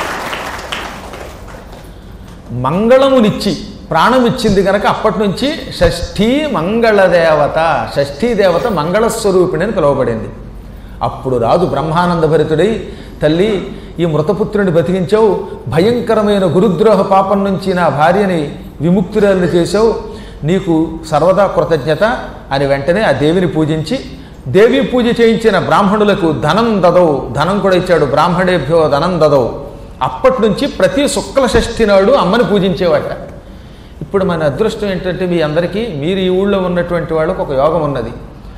మంగళమునిచ్చి ప్రాణం ఇచ్చింది కనుక అప్పటి నుంచి షష్ఠీ మంగళదేవత షష్ఠీ దేవత మంగళస్వరూపిణి అని పిలువబడింది అప్పుడు రాజు బ్రహ్మానంద భరితుడై తల్లి ఈ మృతపుత్రుని బతికించావు భయంకరమైన గురుద్రోహ పాపం నుంచి నా భార్యని విముక్తురాలను చేశావు నీకు సర్వదా కృతజ్ఞత అని వెంటనే ఆ దేవిని పూజించి దేవి పూజ చేయించిన బ్రాహ్మణులకు ధనం దదవు ధనం కూడా ఇచ్చాడు బ్రాహ్మణేభ్యో ధనం దదవు అప్పటి నుంచి ప్రతి శుక్ల షష్ఠి నాడు అమ్మని పూజించేవాట ఇప్పుడు మన అదృష్టం ఏంటంటే మీ అందరికీ మీరు ఈ ఊళ్ళో ఉన్నటువంటి వాళ్ళకు ఒక యోగం ఉన్నది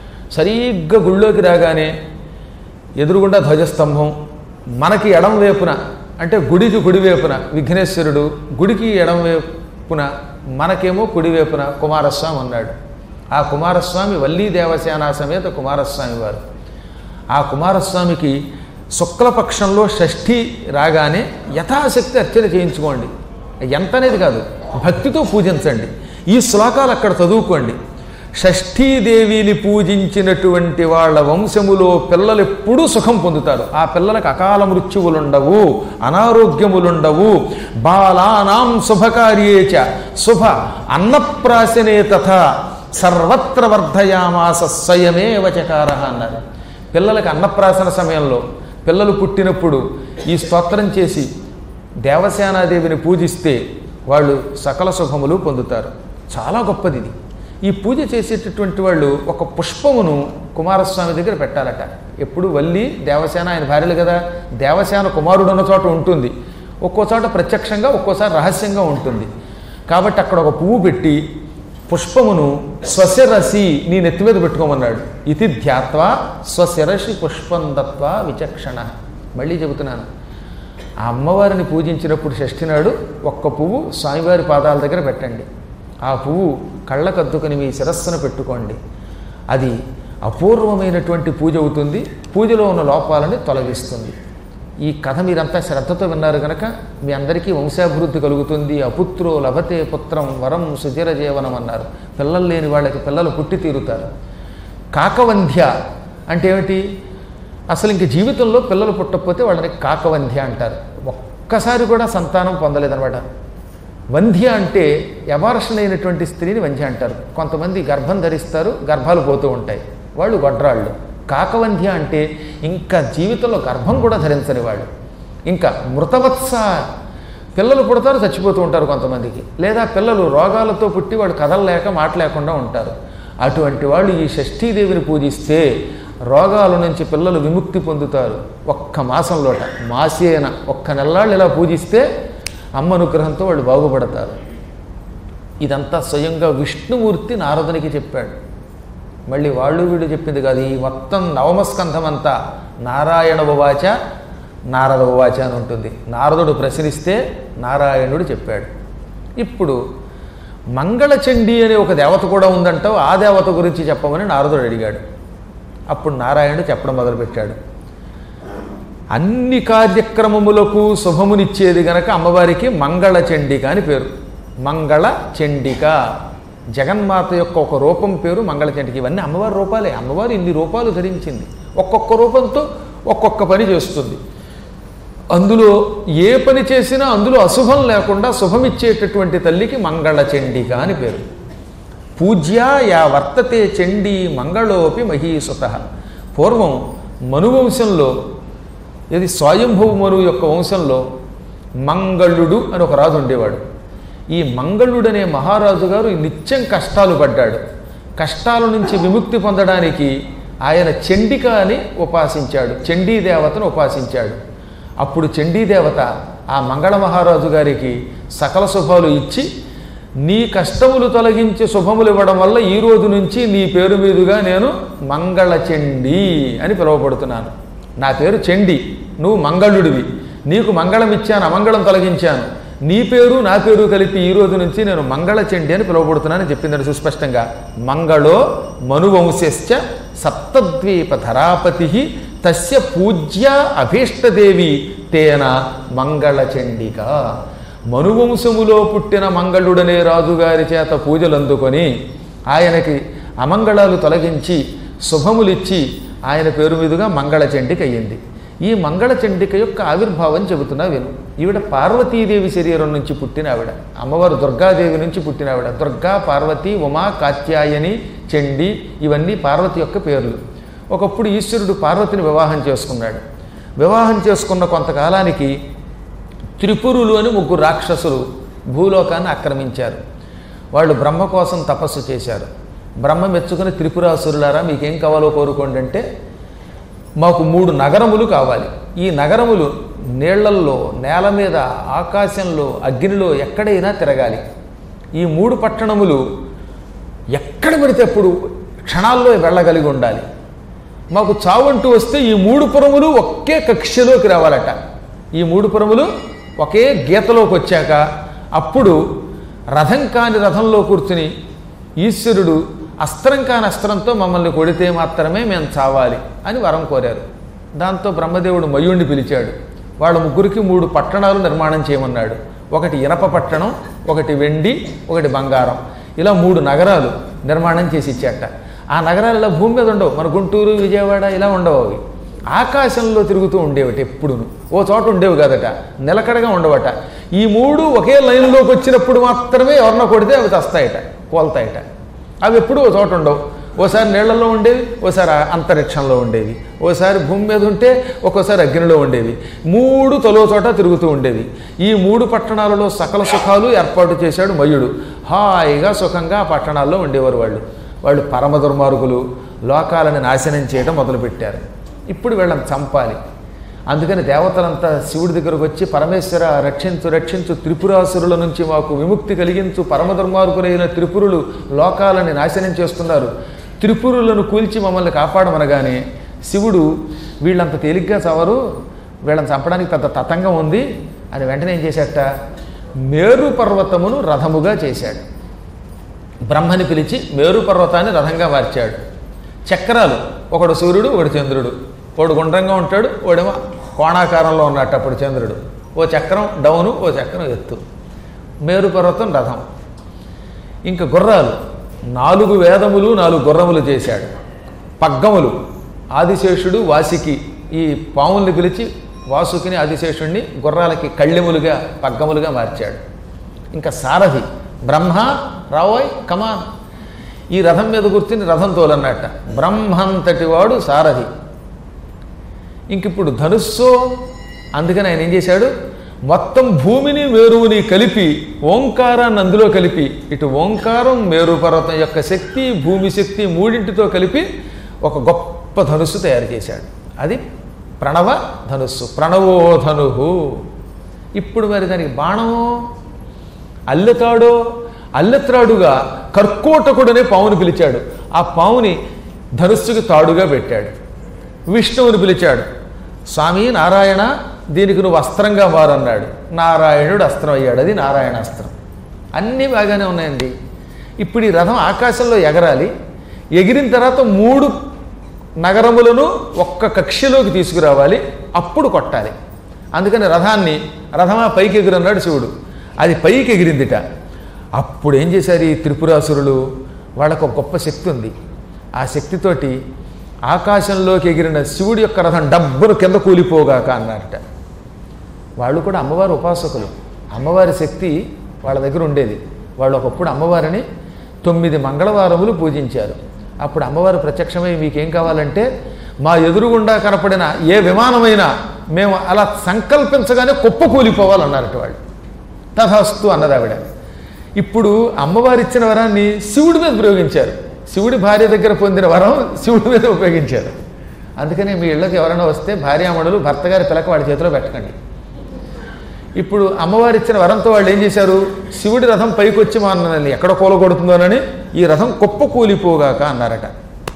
సరిగ్గా గుళ్ళోకి రాగానే ఎదురుగుండా ధ్వజస్తంభం మనకి ఎడం వైపున అంటే గుడికి కుడి వైపున విఘ్నేశ్వరుడు గుడికి ఎడం వైపున మనకేమో కుడి వైపున కుమారస్వామి ఉన్నాడు ఆ కుమారస్వామి వల్లీ దేవసేన సమేత కుమారస్వామి వారు ఆ కుమారస్వామికి శుక్లపక్షంలో షష్ఠి రాగానే యథాశక్తి అర్చన చేయించుకోండి ఎంత అనేది కాదు భక్తితో పూజించండి ఈ శ్లోకాలు అక్కడ చదువుకోండి షష్ఠీదేవిని పూజించినటువంటి వాళ్ళ వంశములో పిల్లలు ఎప్పుడూ సుఖం పొందుతారు ఆ పిల్లలకు అకాల మృత్యువులుండవు అనారోగ్యములుండవు బాలానాం శుభకార్యేచ శుభ అన్నప్రాశనే తథా సర్వత్ర వర్ధయామాస స్వయమేవ చకార అన్నారు పిల్లలకి అన్నప్రాసన సమయంలో పిల్లలు పుట్టినప్పుడు ఈ స్తోత్రం చేసి దేవసేనాదేవిని పూజిస్తే వాళ్ళు సకల శుభములు పొందుతారు చాలా గొప్పది ఇది ఈ పూజ చేసేటటువంటి వాళ్ళు ఒక పుష్పమును కుమారస్వామి దగ్గర పెట్టాలట ఎప్పుడు వల్లి దేవసేన ఆయన భార్యలు కదా దేవసేన కుమారుడు ఉన్న చోట ఉంటుంది ఒక్కో చోట ప్రత్యక్షంగా ఒక్కోసారి రహస్యంగా ఉంటుంది కాబట్టి అక్కడ ఒక పువ్వు పెట్టి పుష్పమును స్వశిరసి నీ నెత్తి మీద పెట్టుకోమన్నాడు ఇది ధ్యాత్వా స్వశిరసి పుష్పం దత్వా విచక్షణ మళ్ళీ చెబుతున్నాను ఆ అమ్మవారిని పూజించినప్పుడు షష్ఠి నాడు ఒక్క పువ్వు స్వామివారి పాదాల దగ్గర పెట్టండి ఆ పువ్వు కళ్ళకద్దుకొని మీ శిరస్సును పెట్టుకోండి అది అపూర్వమైనటువంటి పూజ అవుతుంది పూజలో ఉన్న లోపాలని తొలగిస్తుంది ఈ కథ మీరంతా శ్రద్ధతో విన్నారు కనుక మీ అందరికీ వంశాభివృద్ధి కలుగుతుంది అపుత్రో లభతే పుత్రం వరం సుచిర జీవనం అన్నారు పిల్లలు లేని వాళ్ళకి పిల్లలు పుట్టి తీరుతారు కాకవంధ్య అంటే ఏమిటి అసలు ఇంక జీవితంలో పిల్లలు పుట్టకపోతే వాళ్ళని కాకవంధ్య అంటారు ఒక్కసారి కూడా సంతానం పొందలేదనమాట వంధ్య అంటే అబార్షన్ అయినటువంటి స్త్రీని వంధ్య అంటారు కొంతమంది గర్భం ధరిస్తారు గర్భాలు పోతూ ఉంటాయి వాళ్ళు గొడ్రాళ్ళు కాకవంధ్య అంటే ఇంకా జీవితంలో గర్భం కూడా ధరించని వాళ్ళు ఇంకా మృతవత్స పిల్లలు పుడతారు చచ్చిపోతూ ఉంటారు కొంతమందికి లేదా పిల్లలు రోగాలతో పుట్టి వాళ్ళు కదలలేక మాటలేకుండా ఉంటారు అటువంటి వాళ్ళు ఈ షష్ఠీదేవిని పూజిస్తే రోగాల నుంచి పిల్లలు విముక్తి పొందుతారు ఒక్క మాసంలోట మాసేన ఒక్క నెల్లాళ్ళు ఇలా పూజిస్తే అమ్మ అనుగ్రహంతో వాళ్ళు బాగుపడతారు ఇదంతా స్వయంగా విష్ణుమూర్తి నారదునికి చెప్పాడు మళ్ళీ వాళ్ళు వీళ్ళు చెప్పింది కాదు ఈ మొత్తం నవమస్కంధం అంతా నారాయణ ఉవాచ నారద ఉవాచ అని ఉంటుంది నారదుడు ప్రశ్నిస్తే నారాయణుడు చెప్పాడు ఇప్పుడు మంగళచండి అనే ఒక దేవత కూడా ఉందంటావు ఆ దేవత గురించి చెప్పమని నారదుడు అడిగాడు అప్పుడు నారాయణుడు చెప్పడం మొదలుపెట్టాడు అన్ని కార్యక్రమములకు శుభమునిచ్చేది గనక అమ్మవారికి మంగళ చండిక అని పేరు మంగళ చండిక జగన్మాత యొక్క ఒక రూపం పేరు మంగళ చండిక ఇవన్నీ అమ్మవారి రూపాలే అమ్మవారు ఇన్ని రూపాలు ధరించింది ఒక్కొక్క రూపంతో ఒక్కొక్క పని చేస్తుంది అందులో ఏ పని చేసినా అందులో అశుభం లేకుండా శుభమిచ్చేటటువంటి తల్లికి మంగళ చండిక అని పేరు పూజ్యా యా వర్తతే చండీ మంగళోపి మహీసుత పూర్వం మనువంశంలో ఇది స్వయంభూ మను యొక్క వంశంలో మంగళుడు అని ఒక రాజు ఉండేవాడు ఈ మంగళుడు అనే మహారాజు గారు నిత్యం కష్టాలు పడ్డాడు కష్టాల నుంచి విముక్తి పొందడానికి ఆయన చండిక అని ఉపాసించాడు చండీ దేవతను ఉపాసించాడు అప్పుడు చండీ దేవత ఆ మంగళ మహారాజు గారికి సకల శుభాలు ఇచ్చి నీ కష్టములు తొలగించి శుభములు ఇవ్వడం వల్ల ఈ రోజు నుంచి నీ పేరు మీదుగా నేను మంగళ చండీ అని పిలువబడుతున్నాను నా పేరు చండి నువ్వు మంగళుడివి నీకు మంగళం ఇచ్చాను అమంగళం తొలగించాను నీ పేరు నా పేరు కలిపి ఈ రోజు నుంచి నేను మంగళచండి అని పిలువబడుతున్నానని చెప్పిందని సుస్పష్టంగా మంగళో మనువంశశ్చ సప్తద్వీప ధరాపతి తస్య పూజ్య అభీష్టదేవి తేన మంగళచండిక మనువంశములో పుట్టిన మంగళుడనే రాజుగారి చేత పూజలు అందుకొని ఆయనకి అమంగళాలు తొలగించి శుభములిచ్చి ఆయన పేరు మీదుగా మంగళచండిక అయ్యింది ఈ మంగళచండిక యొక్క ఆవిర్భావం చెబుతున్నా విను ఈవిడ పార్వతీదేవి శరీరం నుంచి పుట్టిన ఆవిడ అమ్మవారు దుర్గాదేవి నుంచి పుట్టిన ఆవిడ దుర్గా పార్వతి ఉమా కాత్యాయని చండి ఇవన్నీ పార్వతి యొక్క పేర్లు ఒకప్పుడు ఈశ్వరుడు పార్వతిని వివాహం చేసుకున్నాడు వివాహం చేసుకున్న కొంతకాలానికి త్రిపురులు అని ముగ్గురు రాక్షసులు భూలోకాన్ని ఆక్రమించారు వాళ్ళు బ్రహ్మ కోసం తపస్సు చేశారు బ్రహ్మ మెచ్చుకుని త్రిపురాసురులారా మీకేం కావాలో కోరుకోండి అంటే మాకు మూడు నగరములు కావాలి ఈ నగరములు నీళ్లల్లో నేల మీద ఆకాశంలో అగ్నిలో ఎక్కడైనా తిరగాలి ఈ మూడు పట్టణములు ఎక్కడ పడితే అప్పుడు క్షణాల్లో వెళ్ళగలిగి ఉండాలి మాకు చావంటూ వస్తే ఈ మూడు పురములు ఒకే కక్షలోకి రావాలట ఈ మూడు పురములు ఒకే గీతలోకి వచ్చాక అప్పుడు రథం కాని రథంలో కూర్చుని ఈశ్వరుడు అస్త్రం కాని అస్త్రంతో మమ్మల్ని కొడితే మాత్రమే మేము చావాలి అని వరం కోరారు దాంతో బ్రహ్మదేవుడు మయుణ్ణి పిలిచాడు వాళ్ళ ముగ్గురికి మూడు పట్టణాలు నిర్మాణం చేయమన్నాడు ఒకటి ఇనప పట్టణం ఒకటి వెండి ఒకటి బంగారం ఇలా మూడు నగరాలు నిర్మాణం చేసి ఇచ్చాట ఆ నగరాలు ఇలా భూమి మీద ఉండవు మన గుంటూరు విజయవాడ ఇలా ఉండవు అవి ఆకాశంలో తిరుగుతూ ఉండేవట ఎప్పుడును ఓ చోట ఉండేవి కాదట నిలకడగా ఉండవట ఈ మూడు ఒకే లైన్లోకి వచ్చినప్పుడు మాత్రమే ఎవరినో కొడితే అవి తస్తాయట కోల్తాయట అవి ఎప్పుడూ ఓ చోట ఉండవు ఓసారి నీళ్లలో ఉండేవి ఓసారి అంతరిక్షంలో ఉండేవి ఓసారి భూమి మీద ఉంటే ఒక్కోసారి అగ్నిలో ఉండేవి మూడు తలో చోట తిరుగుతూ ఉండేవి ఈ మూడు పట్టణాలలో సకల సుఖాలు ఏర్పాటు చేశాడు మయుడు హాయిగా సుఖంగా ఆ పట్టణాల్లో ఉండేవారు వాళ్ళు వాళ్ళు పరమ దుర్మార్గులు లోకాలను నాశనం చేయడం మొదలుపెట్టారు ఇప్పుడు వీళ్ళని చంపాలి అందుకని దేవతలంతా శివుడి దగ్గరకు వచ్చి పరమేశ్వర రక్షించు రక్షించు త్రిపురాసురుల నుంచి మాకు విముక్తి కలిగించు పరమ దుర్మార్గులైన త్రిపురులు లోకాలని నాశనం చేస్తున్నారు త్రిపురులను కూల్చి మమ్మల్ని కాపాడమనగానే శివుడు వీళ్ళంత తేలిగ్గా చవరు వీళ్ళని చంపడానికి పెద్ద తతంగం ఉంది అని వెంటనే ఏం చేశాట మేరు పర్వతమును రథముగా చేశాడు బ్రహ్మని పిలిచి మేరు పర్వతాన్ని రథంగా మార్చాడు చక్రాలు ఒకడు సూర్యుడు ఒకడు చంద్రుడు ఒకడు గుండ్రంగా ఉంటాడు వాడేమో కోణాకారంలో ఉన్నట్టు అప్పుడు చంద్రుడు ఓ చక్రం డౌను ఓ చక్రం ఎత్తు మేరు పర్వతం రథం ఇంకా గుర్రాలు నాలుగు వేదములు నాలుగు గుర్రములు చేశాడు పగ్గములు ఆదిశేషుడు వాసికి ఈ పాముల్ని పిలిచి వాసుకిని ఆదిశేషుడిని గుర్రాలకి కళ్ళెములుగా పగ్గములుగా మార్చాడు ఇంకా సారథి బ్రహ్మ రావోయ్ కమాన్ ఈ రథం మీద కూర్చుని రథం తోలన్నట్ట బ్రహ్మంతటి వాడు సారథి ఇంక ఇప్పుడు ధనుస్సు అందుకని ఆయన ఏం చేశాడు మొత్తం భూమిని మేరువుని కలిపి ఓంకారాన్ని అందులో కలిపి ఇటు ఓంకారం మేరు పర్వతం యొక్క శక్తి భూమి శక్తి మూడింటితో కలిపి ఒక గొప్ప ధనుస్సు తయారు చేశాడు అది ప్రణవ ధనుస్సు ప్రణవో ధనుహు ఇప్పుడు మరి దానికి బాణమో అల్లెతాడో అల్లెత్రాడుగా కర్కోటకుడనే పావుని పిలిచాడు ఆ పావుని ధనుస్సుకి తాడుగా పెట్టాడు విష్ణువుని పిలిచాడు స్వామి నారాయణ దీనికి నువ్వు అస్త్రంగా మారన్నాడు నారాయణుడు అస్త్రం అయ్యాడు అది నారాయణ అస్త్రం అన్నీ బాగానే ఉన్నాయండి ఇప్పుడు ఈ రథం ఆకాశంలో ఎగరాలి ఎగిరిన తర్వాత మూడు నగరములను ఒక్క కక్షలోకి తీసుకురావాలి అప్పుడు కొట్టాలి అందుకని రథాన్ని రథమా పైకి ఎగురన్నాడు శివుడు అది పైకి ఎగిరిందిట అప్పుడు ఏం చేశారు ఈ త్రిపురాసురులు వాళ్ళకు ఒక గొప్ప శక్తి ఉంది ఆ శక్తితోటి ఆకాశంలోకి ఎగిరిన శివుడి యొక్క రథం డబ్బును కింద కూలిపోగాక అన్నారట వాళ్ళు కూడా అమ్మవారి ఉపాసకులు అమ్మవారి శక్తి వాళ్ళ దగ్గర ఉండేది వాళ్ళు ఒకప్పుడు అమ్మవారిని తొమ్మిది మంగళవారములు పూజించారు అప్పుడు అమ్మవారు ప్రత్యక్షమై మీకేం కావాలంటే మా ఎదురుగుండా కనపడిన ఏ విమానమైనా మేము అలా సంకల్పించగానే కుప్ప కూలిపోవాలన్నారట వాళ్ళు తథాస్తు అన్నది ఆవిడ ఇప్పుడు అమ్మవారు ఇచ్చిన వరాన్ని శివుడి మీద ప్రయోగించారు శివుడి భార్య దగ్గర పొందిన వరం శివుడి మీద ఉపయోగించారు అందుకనే మీ ఇళ్ళకి ఎవరైనా వస్తే భార్యామణులు భర్త గారి పిలక వాళ్ళ చేతిలో పెట్టకండి ఇప్పుడు అమ్మవారు ఇచ్చిన వరంతో వాళ్ళు ఏం చేశారు శివుడి రథం పైకొచ్చి మనల్ని ఎక్కడ కూలగొడుతుందోనని ఈ రథం కుప్ప కూలిపోగాక అన్నారట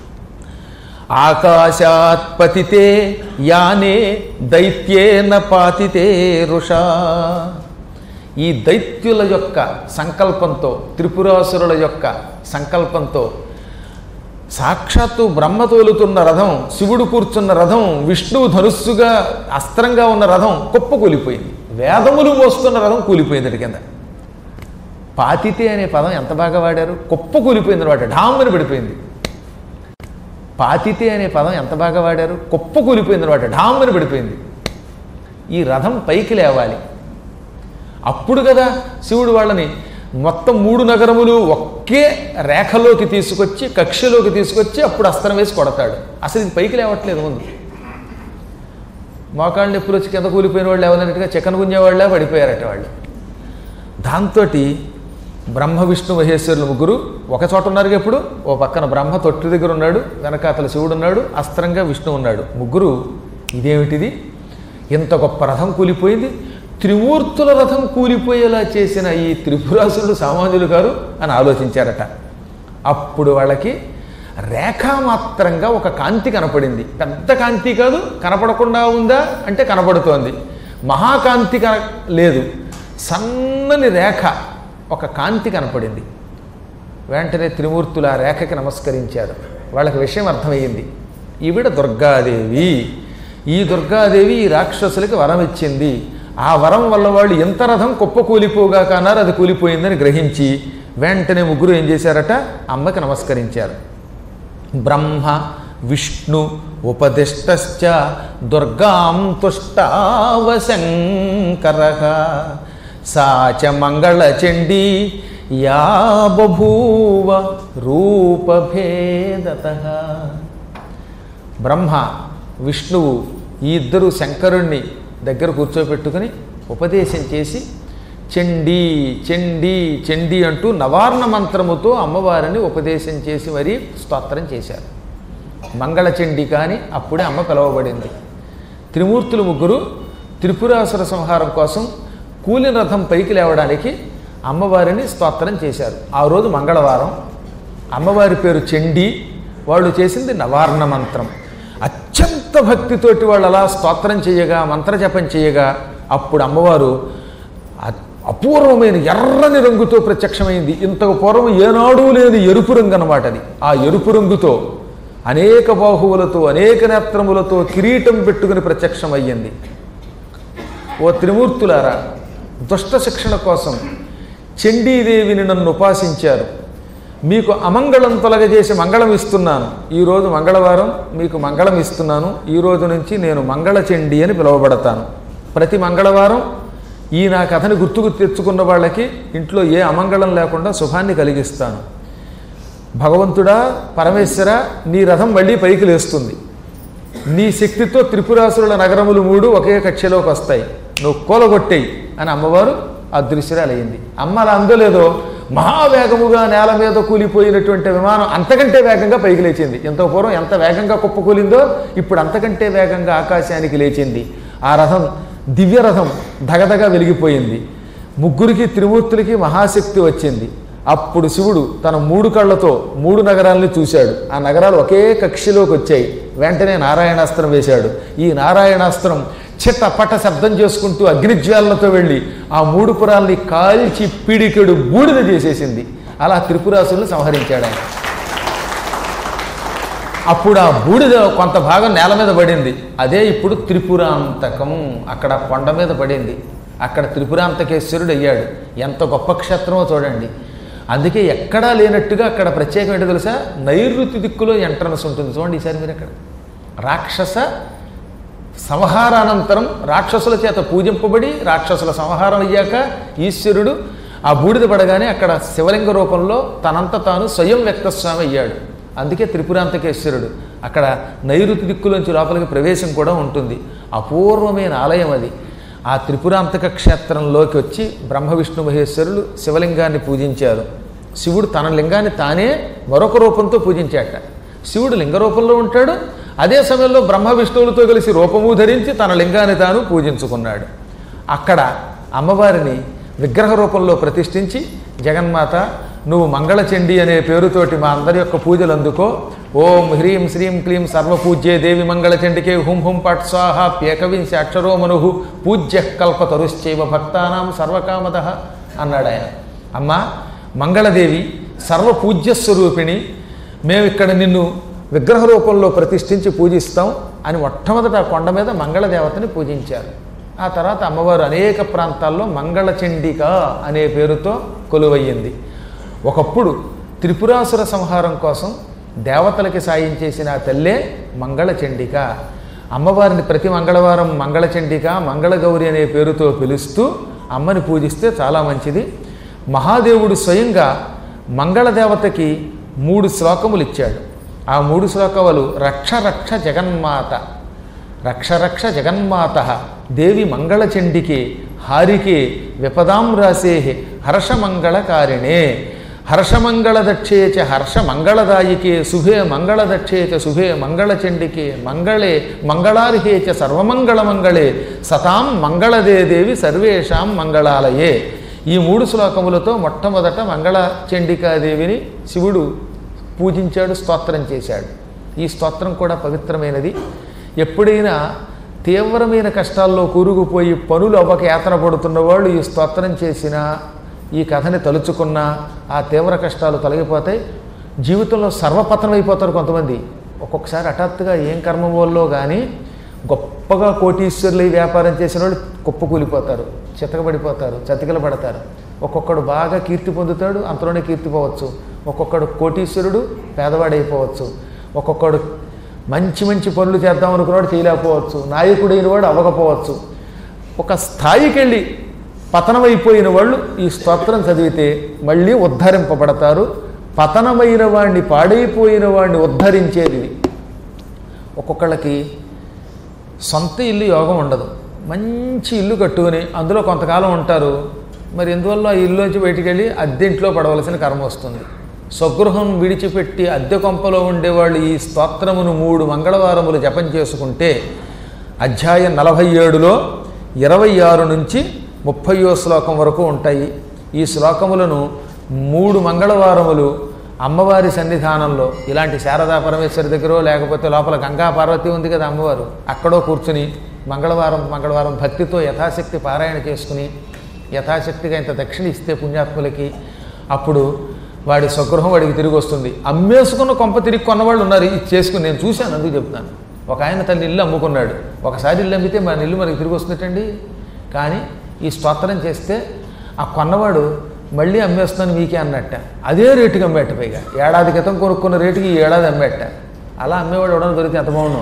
ఆకాశాత్ పతితే యానే దైత్యేన పాతితే రుషా ఈ దైత్యుల యొక్క సంకల్పంతో త్రిపురాసురుల యొక్క సంకల్పంతో సాక్షాత్తు బ్రహ్మ తోలుతున్న రథం శివుడు కూర్చున్న రథం విష్ణువు ధనుస్సుగా అస్త్రంగా ఉన్న రథం కుప్ప కూలిపోయింది వేదములు మోస్తున్న రథం కూలిపోయింది అటు కింద పాతితే అనే పదం ఎంత బాగా వాడారు కుప్ప కూలిపోయింది అనమాట ఢామ్మని పడిపోయింది పాతితే అనే పదం ఎంత బాగా వాడారు కుప్ప కూలిపోయింది అనమాట ఢామ్మని పడిపోయింది ఈ రథం పైకి లేవాలి అప్పుడు కదా శివుడు వాళ్ళని మొత్తం మూడు నగరములు ఒకే రేఖలోకి తీసుకొచ్చి కక్షలోకి తీసుకొచ్చి అప్పుడు అస్త్రం వేసి కొడతాడు అసలు ఇది పైకి లేవట్లేదు ముందు మోకాళ్ళు నొప్పులు వచ్చి కింద కూలిపోయిన వాళ్ళు లేవనట్టుగా చికెన్ గుంజేవాళ్ళే పడిపోయారట వాళ్ళు దాంతో బ్రహ్మ విష్ణు మహేశ్వరులు ముగ్గురు ఒక చోట ఉన్నారు ఎప్పుడు ఓ పక్కన బ్రహ్మ తొట్టి దగ్గర ఉన్నాడు వెనకాతల శివుడు ఉన్నాడు అస్త్రంగా విష్ణు ఉన్నాడు ముగ్గురు ఇదేమిటిది ఇంత గొప్ప రథం కూలిపోయింది త్రిమూర్తుల రథం కూలిపోయేలా చేసిన ఈ త్రిపురాసురుడు సామాన్యులు గారు అని ఆలోచించారట అప్పుడు వాళ్ళకి రేఖామాత్రంగా ఒక కాంతి కనపడింది పెద్ద కాంతి కాదు కనపడకుండా ఉందా అంటే కనపడుతోంది మహాకాంతి కన లేదు సన్నని రేఖ ఒక కాంతి కనపడింది వెంటనే త్రిమూర్తులు ఆ రేఖకి నమస్కరించారు వాళ్ళకి విషయం అర్థమయ్యింది ఈవిడ దుర్గాదేవి ఈ దుర్గాదేవి ఈ రాక్షసులకి వరం ఇచ్చింది ఆ వరం వల్ల వాళ్ళు ఎంత రథం కుప్ప కూలిపోగా కానారు అది కూలిపోయిందని గ్రహించి వెంటనే ముగ్గురు ఏం చేశారట అమ్మకి నమస్కరించారు బ్రహ్మ విష్ణు ఉపదిష్టశ్చ దుర్గాం తుష్టావశంకర సా చ మంగళచండీ యా బభూవ రూపభేదత బ్రహ్మ విష్ణువు ఈ ఇద్దరు శంకరుణ్ణి దగ్గర కూర్చోబెట్టుకుని ఉపదేశం చేసి చండీ చండీ చండీ అంటూ నవార్ణ మంత్రముతో అమ్మవారిని ఉపదేశం చేసి మరీ స్తోత్రం చేశారు మంగళచండి కానీ అప్పుడే అమ్మ పిలువబడింది త్రిమూర్తులు ముగ్గురు త్రిపురాసుర సంహారం కోసం కూలిన రథం పైకి లేవడానికి అమ్మవారిని స్తోత్రం చేశారు ఆ రోజు మంగళవారం అమ్మవారి పేరు చండీ వాళ్ళు చేసింది నవార్ణ మంత్రం అత్యంత భక్తితోటి వాళ్ళు అలా స్తోత్రం చేయగా మంత్రజపం చేయగా అప్పుడు అమ్మవారు అ- అపూర్వమైన ఎర్రని రంగుతో ప్రత్యక్షమైంది ఇంతకు పూర్వం ఏనాడు లేని ఎరుపు రంగు అన్నమాట అది ఆ ఎరుపు రంగుతో అనేక బాహువులతో అనేక నేత్రములతో కిరీటం పెట్టుకుని ప్రత్యక్షమయ్యింది ఓ త్రిమూర్తులారా దుష్ట శిక్షణ కోసం చండీదేవిని నన్ను ఉపాసించారు మీకు అమంగళం తొలగజేసి మంగళం ఇస్తున్నాను ఈరోజు మంగళవారం మీకు మంగళం ఇస్తున్నాను ఈ రోజు నుంచి నేను మంగళచండి అని పిలువబడతాను ప్రతి మంగళవారం ఈ నా కథని గుర్తుకు తెచ్చుకున్న వాళ్ళకి ఇంట్లో ఏ అమంగళం లేకుండా శుభాన్ని కలిగిస్తాను భగవంతుడా పరమేశ్వర నీ రథం మళ్ళీ పైకి లేస్తుంది నీ శక్తితో త్రిపురాసురుల నగరములు మూడు ఒకే కక్షలోకి వస్తాయి నువ్వు కూలగొట్టేయి అని అమ్మవారు అదృశ్యరాలయ్యింది అమ్మ అలా అందలేదో మహావేగముగా నేల మీద కూలిపోయినటువంటి విమానం అంతకంటే వేగంగా పైకి లేచింది ఎంతో పూర్వం ఎంత వేగంగా కుప్పకూలిందో ఇప్పుడు అంతకంటే వేగంగా ఆకాశానికి లేచింది ఆ రథం దివ్య రథం దగదగ వెలిగిపోయింది ముగ్గురికి త్రిమూర్తులకి మహాశక్తి వచ్చింది అప్పుడు శివుడు తన మూడు కళ్ళతో మూడు నగరాలని చూశాడు ఆ నగరాలు ఒకే కక్షలోకి వచ్చాయి వెంటనే నారాయణాస్త్రం వేశాడు ఈ నారాయణాస్త్రం చిట్ట పట్ట శబ్దం చేసుకుంటూ అగ్నిజ్వాలలతో వెళ్ళి ఆ మూడు పురాల్ని కాల్చి పిడికెడు బూడిద చేసేసింది అలా త్రిపురాసుల్ని సంహరించాడు ఆయన అప్పుడు ఆ బూడిద కొంత భాగం నేల మీద పడింది అదే ఇప్పుడు త్రిపురాంతకం అక్కడ కొండ మీద పడింది అక్కడ త్రిపురాంతకేశ్వరుడు అయ్యాడు ఎంత గొప్ప క్షేత్రమో చూడండి అందుకే ఎక్కడా లేనట్టుగా అక్కడ ప్రత్యేకం ఏంటో తెలుసా నైరుతి దిక్కులో ఎంట్రన్స్ ఉంటుంది చూడండి ఈసారి మీరు అక్కడ రాక్షస సంహారానంతరం రాక్షసుల చేత పూజింపబడి రాక్షసుల సంహారం అయ్యాక ఈశ్వరుడు ఆ బూడిద పడగానే అక్కడ శివలింగ రూపంలో తనంత తాను స్వయం వ్యక్తస్వామి అయ్యాడు అందుకే త్రిపురాంతకేశ్వరుడు అక్కడ నైరుతి దిక్కులోంచి లోపలికి ప్రవేశం కూడా ఉంటుంది అపూర్వమైన ఆలయం అది ఆ త్రిపురాంతక క్షేత్రంలోకి వచ్చి బ్రహ్మ విష్ణు మహేశ్వరులు శివలింగాన్ని పూజించారు శివుడు తన లింగాన్ని తానే మరొక రూపంతో పూజించాట శివుడు లింగ రూపంలో ఉంటాడు అదే సమయంలో బ్రహ్మ విష్ణువులతో కలిసి రూపము ధరించి తన లింగాన్ని తాను పూజించుకున్నాడు అక్కడ అమ్మవారిని విగ్రహ రూపంలో ప్రతిష్ఠించి జగన్మాత నువ్వు మంగళచండి అనే పేరుతోటి మా అందరి యొక్క పూజలు అందుకో ఓం హ్రీం శ్రీం క్లీం సర్వపూజ్యే దేవి మంగళచండికే హుం హుం పట్ స్వాహ ప్యేకవింశ అక్షరో మను పూజ్య కల్పతరుశ్చైవ భక్తానాం సర్వకామద అన్నాడు ఆయన అమ్మ మంగళదేవి సర్వపూజ్య స్వరూపిణి మేము ఇక్కడ నిన్ను విగ్రహ రూపంలో ప్రతిష్ఠించి పూజిస్తాం అని మొట్టమొదట ఆ కొండ మీద మంగళదేవతని పూజించారు ఆ తర్వాత అమ్మవారు అనేక ప్రాంతాల్లో మంగళచండిక అనే పేరుతో కొలువయ్యింది ఒకప్పుడు త్రిపురాసుర సంహారం కోసం దేవతలకి సాయం చేసిన ఆ తల్లే మంగళచండిక అమ్మవారిని ప్రతి మంగళవారం మంగళచండిక మంగళగౌరి అనే పేరుతో పిలుస్తూ అమ్మని పూజిస్తే చాలా మంచిది మహాదేవుడు స్వయంగా మంగళదేవతకి మూడు శ్లోకములు ఇచ్చాడు ఆ మూడు శ్లోకములు రక్ష రక్ష జగన్మాత రక్ష రక్ష జగన్మాత దేవి మంగళచండికే హారికే విపదాం రాసే హర్షమంగళకారిణే హర్షమంగళదక్షే చ హర్షమంగళదాయికే శుభే మంగళదక్షే చ శుభే మంగళచండికే మంగళే మంగళార్హే చ సర్వమంగళమంగళే సతాం మంగళదే దేవి సర్వేషాం మంగళాలయే ఈ మూడు శ్లోకములతో మొట్టమొదట మంగళచండికాదేవిని శివుడు పూజించాడు స్తోత్రం చేశాడు ఈ స్తోత్రం కూడా పవిత్రమైనది ఎప్పుడైనా తీవ్రమైన కష్టాల్లో కూరుకుపోయి పనులు అవ్వక యాతన పడుతున్న వాళ్ళు ఈ స్తోత్రం చేసినా ఈ కథని తలుచుకున్నా ఆ తీవ్ర కష్టాలు తొలగిపోతాయి జీవితంలో సర్వపతనం అయిపోతారు కొంతమంది ఒక్కొక్కసారి హఠాత్తుగా ఏం కర్మ వల్లో కానీ గొప్పగా కోటీశ్వరులు ఈ వ్యాపారం చేసిన వాళ్ళు కుప్పకూలిపోతారు చితకబడిపోతారు చతికిల పడతారు ఒక్కొక్కడు బాగా కీర్తి పొందుతాడు అంతలోనే కీర్తి పోవచ్చు ఒక్కొక్కడు కోటీశ్వరుడు పేదవాడైపోవచ్చు ఒక్కొక్కడు మంచి మంచి పనులు చేద్దాం అనుకున్నాడు చేయలేకపోవచ్చు నాయకుడైన వాడు అవ్వకపోవచ్చు ఒక స్థాయికి వెళ్ళి పతనమైపోయిన వాళ్ళు ఈ స్తోత్రం చదివితే మళ్ళీ ఉద్ధరింపబడతారు పతనమైన వాడిని పాడైపోయిన వాడిని ఉద్ధరించేది ఇది. ఒక్కొక్కళ్ళకి సొంత ఇల్లు యోగం ఉండదు మంచి ఇల్లు కట్టుకుని అందులో కొంతకాలం ఉంటారు మరి ఎందువల్ల ఆ ఇల్లులోంచి బయటికి వెళ్ళి అద్దెంట్లో పడవలసిన కర్మ వస్తుంది స్వగృహం విడిచిపెట్టి అద్దె కొంపలో ఉండేవాళ్ళు ఈ స్తోత్రమును మూడు మంగళవారములు జపం చేసుకుంటే అధ్యాయం నలభై ఏడులో ఇరవై ఆరు నుంచి ముప్పయో శ్లోకం వరకు ఉంటాయి ఈ శ్లోకములను మూడు మంగళవారములు అమ్మవారి సన్నిధానంలో ఇలాంటి శారదా పరమేశ్వరి దగ్గర లేకపోతే లోపల గంగా పార్వతి ఉంది కదా అమ్మవారు అక్కడో కూర్చుని మంగళవారం మంగళవారం భక్తితో యథాశక్తి పారాయణ చేసుకుని యథాశక్తిగా ఇంత దక్షిణ ఇస్తే పుణ్యాత్ములకి అప్పుడు వాడి స్వగృహం వాడికి తిరిగి వస్తుంది అమ్మేసుకున్న కొంప తిరిగి కొన్నవాళ్ళు ఉన్నారు ఇది చేసుకుని నేను చూశాను అందుకు చెప్తాను ఒక ఆయన తన ఇల్లు అమ్ముకున్నాడు ఒకసారి ఇల్లు అమ్మితే మన ఇల్లు మనకి తిరిగి వస్తుందటండి కానీ ఈ స్తోత్రం చేస్తే ఆ కొన్నవాడు మళ్ళీ అమ్మేస్తున్నాను మీకే అన్నట్ట అదే రేటుకి అమ్మేట పైగా ఏడాది క్రితం కొనుక్కున్న రేటుకి ఈ ఏడాది అమ్మేట అలా అమ్మేవాడు ఎవడన్నా దొరికితే ఎంత బాగున్నాం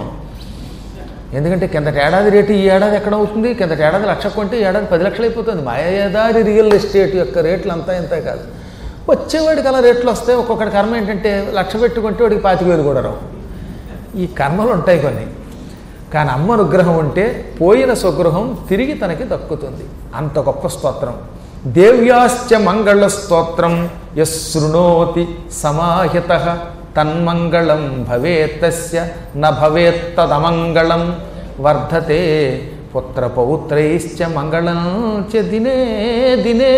ఎందుకంటే కిందటి ఏడాది రేటు ఈ ఏడాది ఎక్కడ అవుతుంది కిందటి ఏడాది లక్ష కొంటే ఈ ఏడాది పది లక్షలు అయిపోతుంది మాయదారి రియల్ ఎస్టేట్ యొక్క రేట్లు అంతా ఇంత కాదు వచ్చేవాడికి అలా రేట్లు వస్తాయి ఒక్కొక్కటి కర్మ ఏంటంటే లక్ష పెట్టుకుంటే వాడికి పాతిక వేలు కూడా రావు ఈ కర్మలు ఉంటాయి కొన్ని కానీ అమ్మ అనుగ్రహం ఉంటే పోయిన స్వగృహం తిరిగి తనకి దక్కుతుంది అంత గొప్ప స్తోత్రం దేవ్యాశ్చ మంగళ స్తోత్రం యశృణోతి సమాహిత తన్మంగళం భవేత్తస్య న భవేత్తదమంగళం వర్ధతే పుత్రపౌత్రైశ్చ మంగళం చ దినే దినే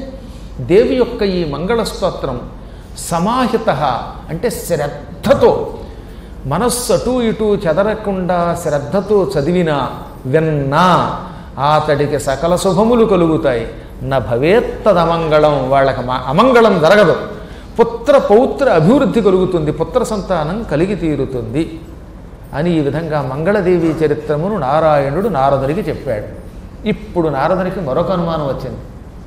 దేవి యొక్క ఈ మంగళ స్తోత్రం సమాహిత అంటే శ్రద్ధతో మనస్సు అటు ఇటు చెదరకుండా శ్రద్ధతో చదివినా విన్నా అతడికి సకల శుభములు కలుగుతాయి నా భవేత్తదమంగళం వాళ్ళకి మా అమంగళం జరగదు పుత్ర పౌత్ర అభివృద్ధి కలుగుతుంది పుత్ర సంతానం కలిగి తీరుతుంది అని ఈ విధంగా మంగళదేవి చరిత్రమును నారాయణుడు నారదునికి చెప్పాడు ఇప్పుడు నారదునికి మరొక అనుమానం వచ్చింది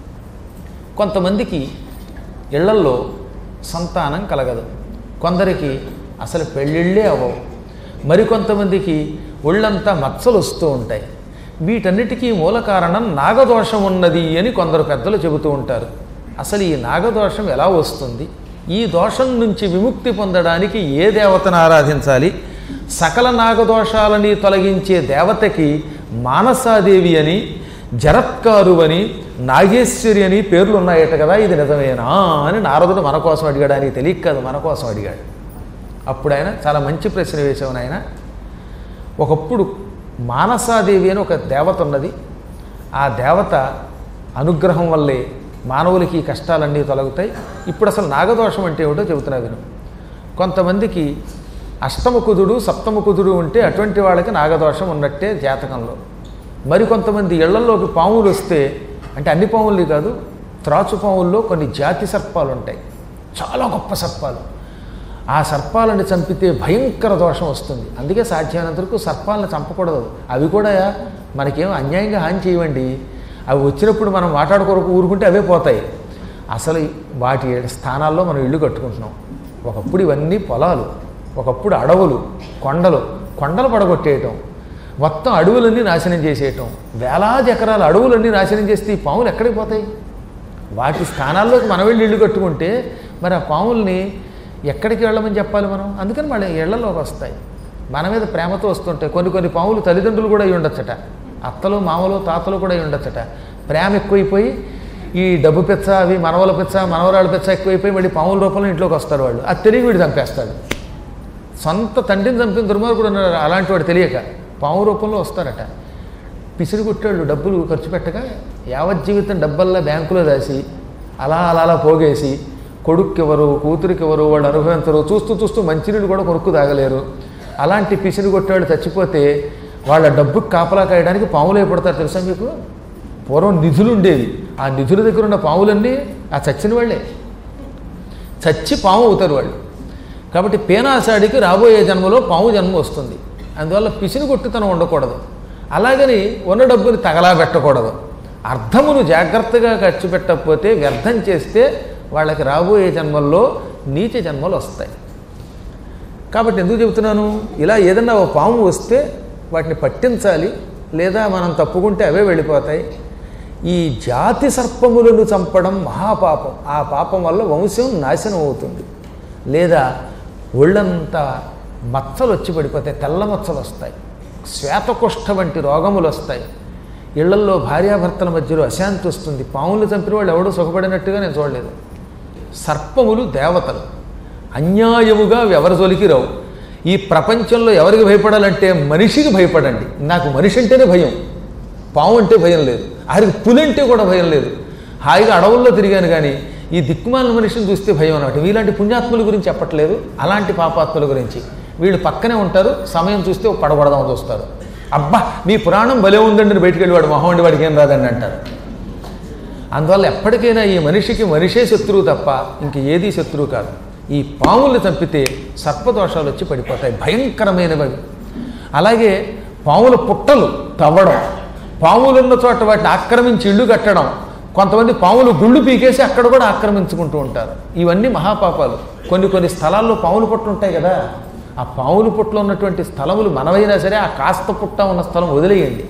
కొంతమందికి ఇళ్లల్లో సంతానం కలగదు కొందరికి అసలు పెళ్ళిళ్ళే అవ్వవు మరికొంతమందికి ఒళ్ళంతా మచ్చలు వస్తూ ఉంటాయి వీటన్నిటికీ మూల కారణం నాగదోషం ఉన్నది అని కొందరు పెద్దలు చెబుతూ ఉంటారు అసలు ఈ నాగదోషం ఎలా వస్తుంది ఈ దోషం నుంచి విముక్తి పొందడానికి ఏ దేవతను ఆరాధించాలి సకల నాగదోషాలని తొలగించే దేవతకి మానసాదేవి అని జరత్కారు అని నాగేశ్వరి అని పేర్లు ఉన్నాయట కదా ఇది నిజమేనా అని నారదుడు మన కోసం అడిగాడు ఆయనకి తెలియక కాదు మన కోసం అడిగాడు అప్పుడు ఆయన చాలా మంచి ప్రశ్న వేసావు ఆయన ఒకప్పుడు మానసాదేవి అని ఒక దేవత ఉన్నది ఆ దేవత అనుగ్రహం వల్లే మానవులకి ఈ కష్టాలన్నీ తొలగుతాయి ఇప్పుడు అసలు నాగదోషం అంటే ఏమిటో చెబుతున్నా విను కొంతమందికి అష్టమ కుదుడు సప్తమ కుదుడు ఉంటే అటువంటి వాళ్ళకి నాగదోషం ఉన్నట్టే జాతకంలో మరికొంతమంది ఇళ్లలోకి పాములు వస్తే అంటే అన్ని పాములు కాదు త్రాచు పాముల్లో కొన్ని జాతి సర్పాలు ఉంటాయి చాలా గొప్ప సర్పాలు ఆ సర్పాలను చంపితే భయంకర దోషం వస్తుంది అందుకే సాధ్యమైనంత వరకు సర్పాలను చంపకూడదు అవి కూడా మనకేం అన్యాయంగా హాని చేయవండి అవి వచ్చినప్పుడు మనం మాట్లాడుకోరకు ఊరుకుంటే అవే పోతాయి అసలు వాటి స్థానాల్లో మనం ఇల్లు కట్టుకుంటున్నాం ఒకప్పుడు ఇవన్నీ పొలాలు ఒకప్పుడు అడవులు కొండలు కొండలు పడగొట్టేయటం మొత్తం అడవులన్నీ నాశనం చేసేయటం వేలాది ఎకరాల అడవులన్నీ నాశనం చేస్తే ఈ పాములు ఎక్కడికి పోతాయి వాటి స్థానాల్లోకి మనం వెళ్ళి ఇల్లు కట్టుకుంటే మరి ఆ పాముల్ని ఎక్కడికి వెళ్ళమని చెప్పాలి మనం అందుకని మళ్ళీ ఇళ్లలోకి వస్తాయి మన మీద ప్రేమతో వస్తుంటాయి కొన్ని కొన్ని పాములు తల్లిదండ్రులు కూడా అయి ఉండొచ్చట అత్తలు మామలు తాతలు కూడా అయి ఉండొచ్చట ప్రేమ ఎక్కువైపోయి ఈ డబ్బు పెచ్చ అవి మనవల పెచ్చ మనవరాళ్ళ పెచ్చ ఎక్కువైపోయి మళ్ళీ పాముల రూపంలో ఇంట్లోకి వస్తారు వాళ్ళు అది తెలియ వీడు చంపేస్తాడు సొంత తండ్రిని చంపిన దుర్మార్గుడు ఉన్నారు అలాంటి వాడు తెలియక పాము రూపంలో వస్తారట పిసిరి కొట్టాళ్ళు డబ్బులు ఖర్చు పెట్టగా యావజ్జీవితం డబ్బల్లా బ్యాంకులో దాసి అలా అలా అలా పోగేసి కొడుక్కెవరు కూతురికెవరు వాళ్ళు అనుభవించరు చూస్తూ చూస్తూ మంచినీళ్ళు కూడా కొనుక్కు తాగలేరు అలాంటి పిసిరి కొట్టాళ్ళు చచ్చిపోతే వాళ్ళ డబ్బుకి కాపలా కాయడానికి పాములే పడతారు తెలుసా మీకు పూర్వం నిధులు ఉండేవి ఆ నిధుల దగ్గర ఉన్న పాములన్నీ ఆ చచ్చిన వాళ్ళే చచ్చి పాము అవుతారు వాళ్ళు కాబట్టి పేనాసాడికి రాబోయే జన్మలో పాము జన్మ వస్తుంది అందువల్ల పిసిని కొట్టుతనం ఉండకూడదు అలాగని ఉన్న డబ్బుని తగలాబెట్టకూడదు అర్థమును జాగ్రత్తగా ఖర్చు పెట్టకపోతే వ్యర్థం చేస్తే వాళ్ళకి రాబోయే జన్మల్లో నీచ జన్మలు వస్తాయి కాబట్టి ఎందుకు చెబుతున్నాను ఇలా ఏదన్నా ఓ పాము వస్తే వాటిని పట్టించాలి లేదా మనం తప్పుకుంటే అవే వెళ్ళిపోతాయి ఈ జాతి సర్పములను చంపడం మహాపాపం ఆ పాపం వల్ల వంశం నాశనం అవుతుంది లేదా ఒళ్ళంతా మచ్చలు వచ్చి పడిపోతాయి తెల్ల మచ్చలు వస్తాయి శ్వేతకుష్ఠ వంటి రోగములు వస్తాయి ఇళ్లల్లో భార్యాభర్తల మధ్యలో అశాంతి వస్తుంది పాములు చంపిన వాళ్ళు ఎవడూ సుఖపడినట్టుగా నేను చూడలేదు సర్పములు దేవతలు అన్యాయముగా ఎవరి జోలికి రావు ఈ ప్రపంచంలో ఎవరికి భయపడాలంటే మనిషికి భయపడండి నాకు మనిషి అంటేనే భయం పాము అంటే భయం లేదు ఆడికి పులి అంటే కూడా భయం లేదు హాయిగా అడవుల్లో తిరిగాను కానీ ఈ దిక్కుమాలిన మనిషిని చూస్తే భయం అన్నమాట వీలాంటి పుణ్యాత్ముల గురించి చెప్పట్లేదు అలాంటి పాపాత్ముల గురించి వీళ్ళు పక్కనే ఉంటారు సమయం చూస్తే ఓ పడగొడదాం చూస్తారు అబ్బా మీ పురాణం భలే ఉందండి అని బయటికి వెళ్ళి వాడు మొహం అండి వాడికి ఏం రాదండి అంటారు అందువల్ల ఎప్పటికైనా ఈ మనిషికి మనిషే శత్రువు తప్ప ఇంక ఏదీ శత్రువు కాదు ఈ పాముల్ని చంపితే సర్పదోషాలు వచ్చి పడిపోతాయి భయంకరమైనవి అవి. అలాగే పాముల పుట్టలు తవ్వడం పాములున్న చోట వాటిని ఆక్రమించి ఇళ్ళు కట్టడం కొంతమంది పాములు గుళ్ళు పీకేసి అక్కడ కూడా ఆక్రమించుకుంటూ ఉంటారు ఇవన్నీ మహాపాపాలు కొన్ని కొన్ని స్థలాల్లో పాములు పుట్టలు ఉంటాయి కదా ఆ పాముల పుట్టలో ఉన్నటువంటి స్థలములు మనమైనా సరే ఆ కాస్త పుట్ట ఉన్న స్థలం వదిలేయండి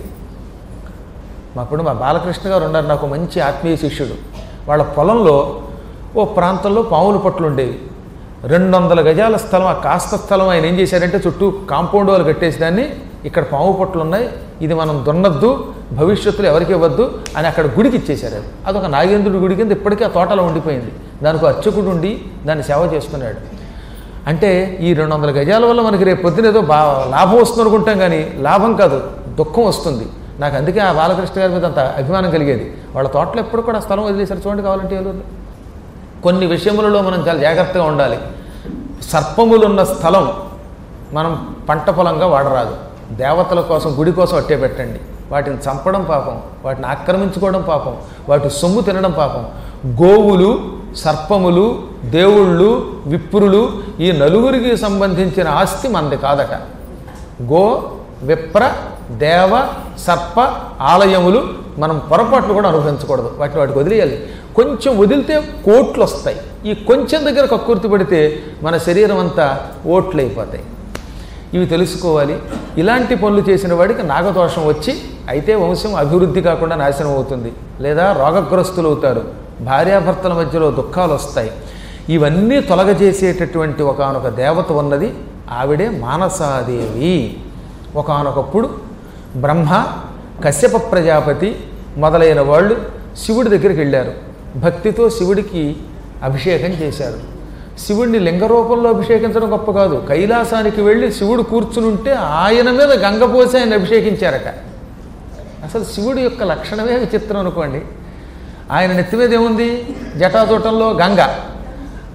అప్పుడు మా బాలకృష్ణ గారు ఉన్నారు నాకు మంచి ఆత్మీయ శిష్యుడు వాళ్ళ పొలంలో ఓ ప్రాంతంలో పాముల పట్లు ఉండేవి రెండు వందల గజాల స్థలం ఆ కాస్త స్థలం ఆయన ఏం చేశారంటే చుట్టూ కాంపౌండ్ వాళ్ళు కట్టేసి దాన్ని ఇక్కడ పాము పట్లు ఉన్నాయి ఇది మనం దున్నద్దు భవిష్యత్తులో ఎవరికి ఇవ్వద్దు అని అక్కడ గుడికి ఇచ్చేశారు అది అదొక నాగేంద్రుడి గుడి కింద ఇప్పటికీ ఆ తోటలో ఉండిపోయింది దానికి ఒక అర్చకుడు ఉండి దాన్ని సేవ చేస్తున్నాడు అంటే ఈ రెండు వందల గజాల వల్ల మనకి రేపు పొద్దున ఏదో బా లాభం వస్తుంది అనుకుంటాం కానీ లాభం కాదు దుఃఖం వస్తుంది నాకు అందుకే ఆ బాలకృష్ణ గారి మీద అంత అభిమానం కలిగేది వాళ్ళ తోటలో ఎప్పుడు కూడా స్థలం వదిలేశారు చూడండి కావాలంటే ఏలూరులో కొన్ని విషయములలో మనం చాలా జాగ్రత్తగా ఉండాలి సర్పములున్న స్థలం మనం పంట పొలంగా వాడరాదు దేవతల కోసం గుడి కోసం అట్టే పెట్టండి వాటిని చంపడం పాపం వాటిని ఆక్రమించుకోవడం పాపం వాటి సొమ్ము తినడం పాపం గోవులు సర్పములు దేవుళ్ళు విప్రులు ఈ నలుగురికి సంబంధించిన ఆస్తి మనది కాదట గో విప్ర దేవ సర్ప ఆలయములు మనం పొరపాట్లు కూడా అనుభవించకూడదు వాటిని వాటికి వదిలేయాలి కొంచెం వదిలితే కోట్లు వస్తాయి ఈ కొంచెం దగ్గర కక్కుర్తి పడితే మన శరీరం అంతా ఓట్లు అయిపోతాయి ఇవి తెలుసుకోవాలి ఇలాంటి పనులు చేసిన వాడికి నాగదోషం వచ్చి అయితే వంశం అభివృద్ధి కాకుండా నాశనం అవుతుంది లేదా రోగగ్రస్తులు అవుతారు భార్యాభర్తల మధ్యలో దుఃఖాలు వస్తాయి ఇవన్నీ తొలగజేసేటటువంటి ఒకనొక దేవత ఉన్నది ఆవిడే మానసాదేవి ఒకనొకప్పుడు బ్రహ్మ కశ్యప ప్రజాపతి మొదలైన వాళ్ళు శివుడి దగ్గరికి వెళ్ళారు భక్తితో శివుడికి అభిషేకం చేశారు శివుడిని లింగ రూపంలో అభిషేకించడం గొప్ప కాదు కైలాసానికి వెళ్ళి శివుడు కూర్చునుంటే ఆయన మీద గంగ పోసి ఆయన అభిషేకించారట అసలు శివుడి యొక్క లక్షణమే విచిత్రం అనుకోండి ఆయన నెత్తి మీద ఏముంది జటాతోటంలో గంగ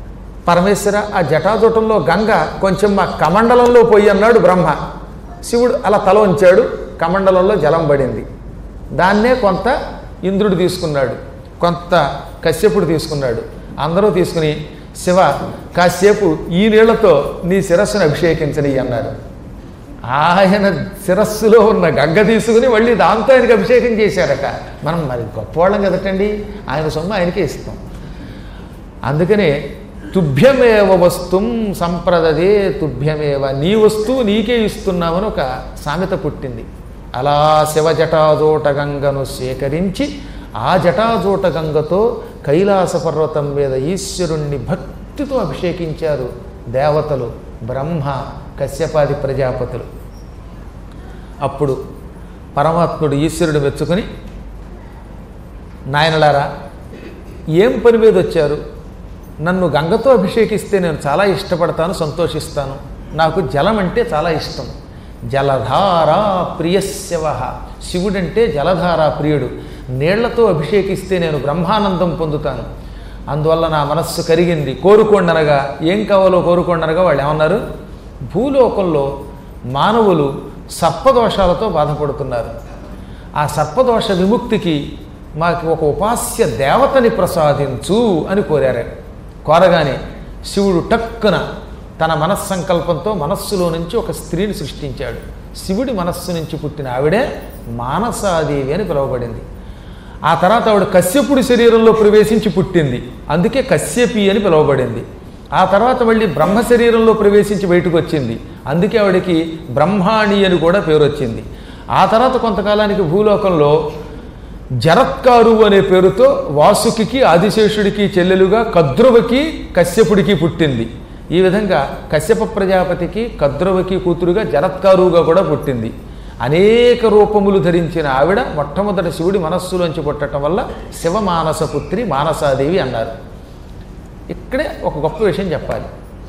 పరమేశ్వర ఆ జటాజుటంలో గంగ కొంచెం మా కమండలంలో పోయి అన్నాడు బ్రహ్మ శివుడు అలా తల ఉంచాడు కమండలంలో జలం పడింది దాన్నే కొంత ఇంద్రుడు తీసుకున్నాడు కొంత కశ్యపుడు తీసుకున్నాడు అందరూ తీసుకుని శివ కాసేపు ఈ నీళ్లతో నీ శిరస్సును అభిషేకించని అన్నారు ఆయన శిరస్సులో ఉన్న గంగ తీసుకుని మళ్ళీ దాంతో ఆయనకి అభిషేకం చేశారట మనం మరి గొప్పవాళ్ళం కదటండి ఆయన సొమ్ము ఆయనకే ఇస్తాం అందుకనే తుభ్యమేవ వస్తుం సంప్రదదే తుభ్యమేవ నీ వస్తువు నీకే ఇస్తున్నామని ఒక సామెత పుట్టింది అలా శివ జటాజోట గంగను సేకరించి ఆ జటాజోట గంగతో కైలాస పర్వతం మీద ఈశ్వరుణ్ణి భక్తితో అభిషేకించారు దేవతలు బ్రహ్మ కశ్యపాది ప్రజాపతులు అప్పుడు పరమాత్ముడు ఈశ్వరుడు మెచ్చుకొని నాయనలారా ఏం పని మీద వచ్చారు నన్ను గంగతో అభిషేకిస్తే నేను చాలా ఇష్టపడతాను సంతోషిస్తాను నాకు జలం అంటే చాలా ఇష్టం జలధారా ప్రియశివ శివుడంటే జలధారా ప్రియుడు నీళ్లతో అభిషేకిస్తే నేను బ్రహ్మానందం పొందుతాను అందువల్ల నా మనస్సు కరిగింది కోరుకోండి అనగా ఏం కావాలో కోరుకోండి అనగా వాళ్ళు ఏమన్నారు భూలోకంలో మానవులు సర్పదోషాలతో బాధపడుతున్నారు ఆ సర్పదోష విముక్తికి మాకు ఒక ఉపాస్య దేవతని ప్రసాదించు అని కోరారు కోరగానే శివుడు టక్కున తన మనస్సంకల్పంతో మనస్సులో నుంచి ఒక స్త్రీని సృష్టించాడు శివుడి మనస్సు నుంచి పుట్టిన ఆవిడే మానసాదేవి అని పిలువబడింది ఆ తర్వాత ఆవిడ కశ్యపుడి శరీరంలో ప్రవేశించి పుట్టింది అందుకే కశ్యపి అని పిలువబడింది ఆ తర్వాత మళ్ళీ బ్రహ్మ శరీరంలో ప్రవేశించి బయటకు వచ్చింది అందుకే ఆవిడకి బ్రహ్మాణి అని కూడా పేరు వచ్చింది ఆ తర్వాత కొంతకాలానికి భూలోకంలో జరత్కారు అనే పేరుతో వాసుకి ఆదిశేషుడికి చెల్లెలుగా కద్రువకి కశ్యపుడికి పుట్టింది ఈ విధంగా కశ్యప ప్రజాపతికి కద్రువకి కూతురుగా జరత్కారుగా కూడా పుట్టింది అనేక రూపములు ధరించిన ఆవిడ మొట్టమొదటి శివుడి మనస్సులోంచి పుట్టడం వల్ల శివమానసపుత్రి మానసాదేవి అన్నారు ఇక్కడే ఒక గొప్ప విషయం చెప్పాలి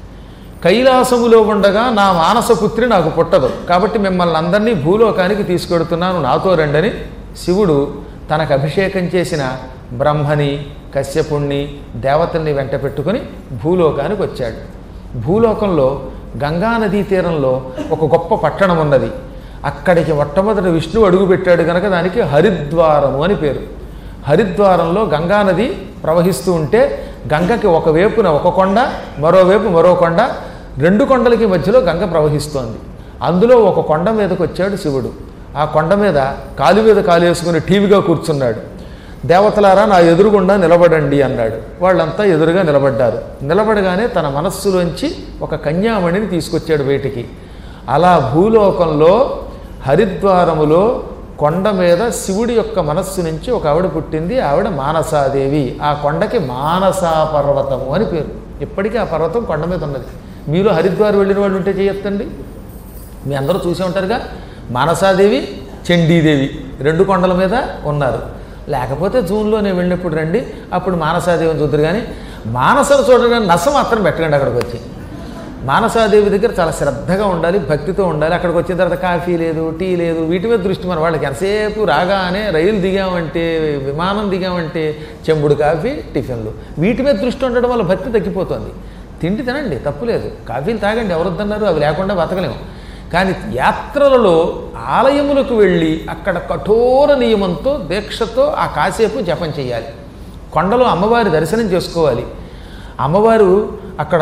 కైలాసములో ఉండగా నా మానసపుత్రి నాకు పుట్టదు కాబట్టి మిమ్మల్ని అందరినీ భూలోకానికి తీసుకెడుతున్నాను నాతో రండని శివుడు తనకు అభిషేకం చేసిన బ్రహ్మని కశ్యపుణ్ణి దేవతల్ని వెంట పెట్టుకుని భూలోకానికి వచ్చాడు భూలోకంలో గంగానదీ తీరంలో ఒక గొప్ప పట్టణం ఉన్నది అక్కడికి మొట్టమొదటి విష్ణువు అడుగుపెట్టాడు కనుక దానికి హరిద్వారము అని పేరు హరిద్వారంలో గంగానది ప్రవహిస్తూ ఉంటే గంగకి ఒకవైపున ఒక కొండ మరోవైపు మరో కొండ రెండు కొండలకి మధ్యలో గంగ ప్రవహిస్తోంది అందులో ఒక కొండ మీదకి వచ్చాడు శివుడు ఆ కొండ మీద కాలు మీద కాలు వేసుకుని టీవీగా కూర్చున్నాడు దేవతలారా నా ఎదురుగుండా నిలబడండి అన్నాడు వాళ్ళంతా ఎదురుగా నిలబడ్డారు నిలబడగానే తన మనస్సులోంచి ఒక కన్యామణిని తీసుకొచ్చాడు బయటికి అలా భూలోకంలో హరిద్వారములో కొండ మీద శివుడి యొక్క మనస్సు నుంచి ఒక ఆవిడ పుట్టింది ఆవిడ మానసాదేవి ఆ కొండకి మానసా పర్వతము అని పేరు ఇప్పటికీ ఆ పర్వతం కొండ మీద ఉన్నది మీరు హరిద్వార్ వెళ్ళిన వాళ్ళు ఉంటే చేయొద్దండి మీ అందరూ చూసే ఉంటారుగా మానసాదేవి చండీదేవి రెండు కొండల మీద ఉన్నారు లేకపోతే జూన్లో నేను వెళ్ళినప్పుడు రండి అప్పుడు మానసాదేవిని చూద్దరు కానీ మానసను చూడడానికి నస మాత్రం పెట్టకండి అక్కడికి వచ్చి మానసాదేవి దగ్గర చాలా శ్రద్ధగా ఉండాలి భక్తితో ఉండాలి అక్కడికి వచ్చిన తర్వాత కాఫీ లేదు టీ లేదు వీటి మీద దృష్టి మన వాళ్ళకి ఎంతసేపు రాగానే రైలు దిగామంటే విమానం దిగామంటే చెంబుడు కాఫీ టిఫిన్లు వీటి మీద దృష్టి ఉండడం వల్ల భక్తి తగ్గిపోతుంది తిండి తినండి తప్పులేదు కాఫీలు తాగండి ఎవరొద్దన్నారు అవి లేకుండా బతకలేము కానీ యాత్రలలో ఆలయములకు వెళ్ళి అక్కడ కఠోర నియమంతో దీక్షతో ఆ కాసేపు జపం చేయాలి కొండలో అమ్మవారి దర్శనం చేసుకోవాలి అమ్మవారు అక్కడ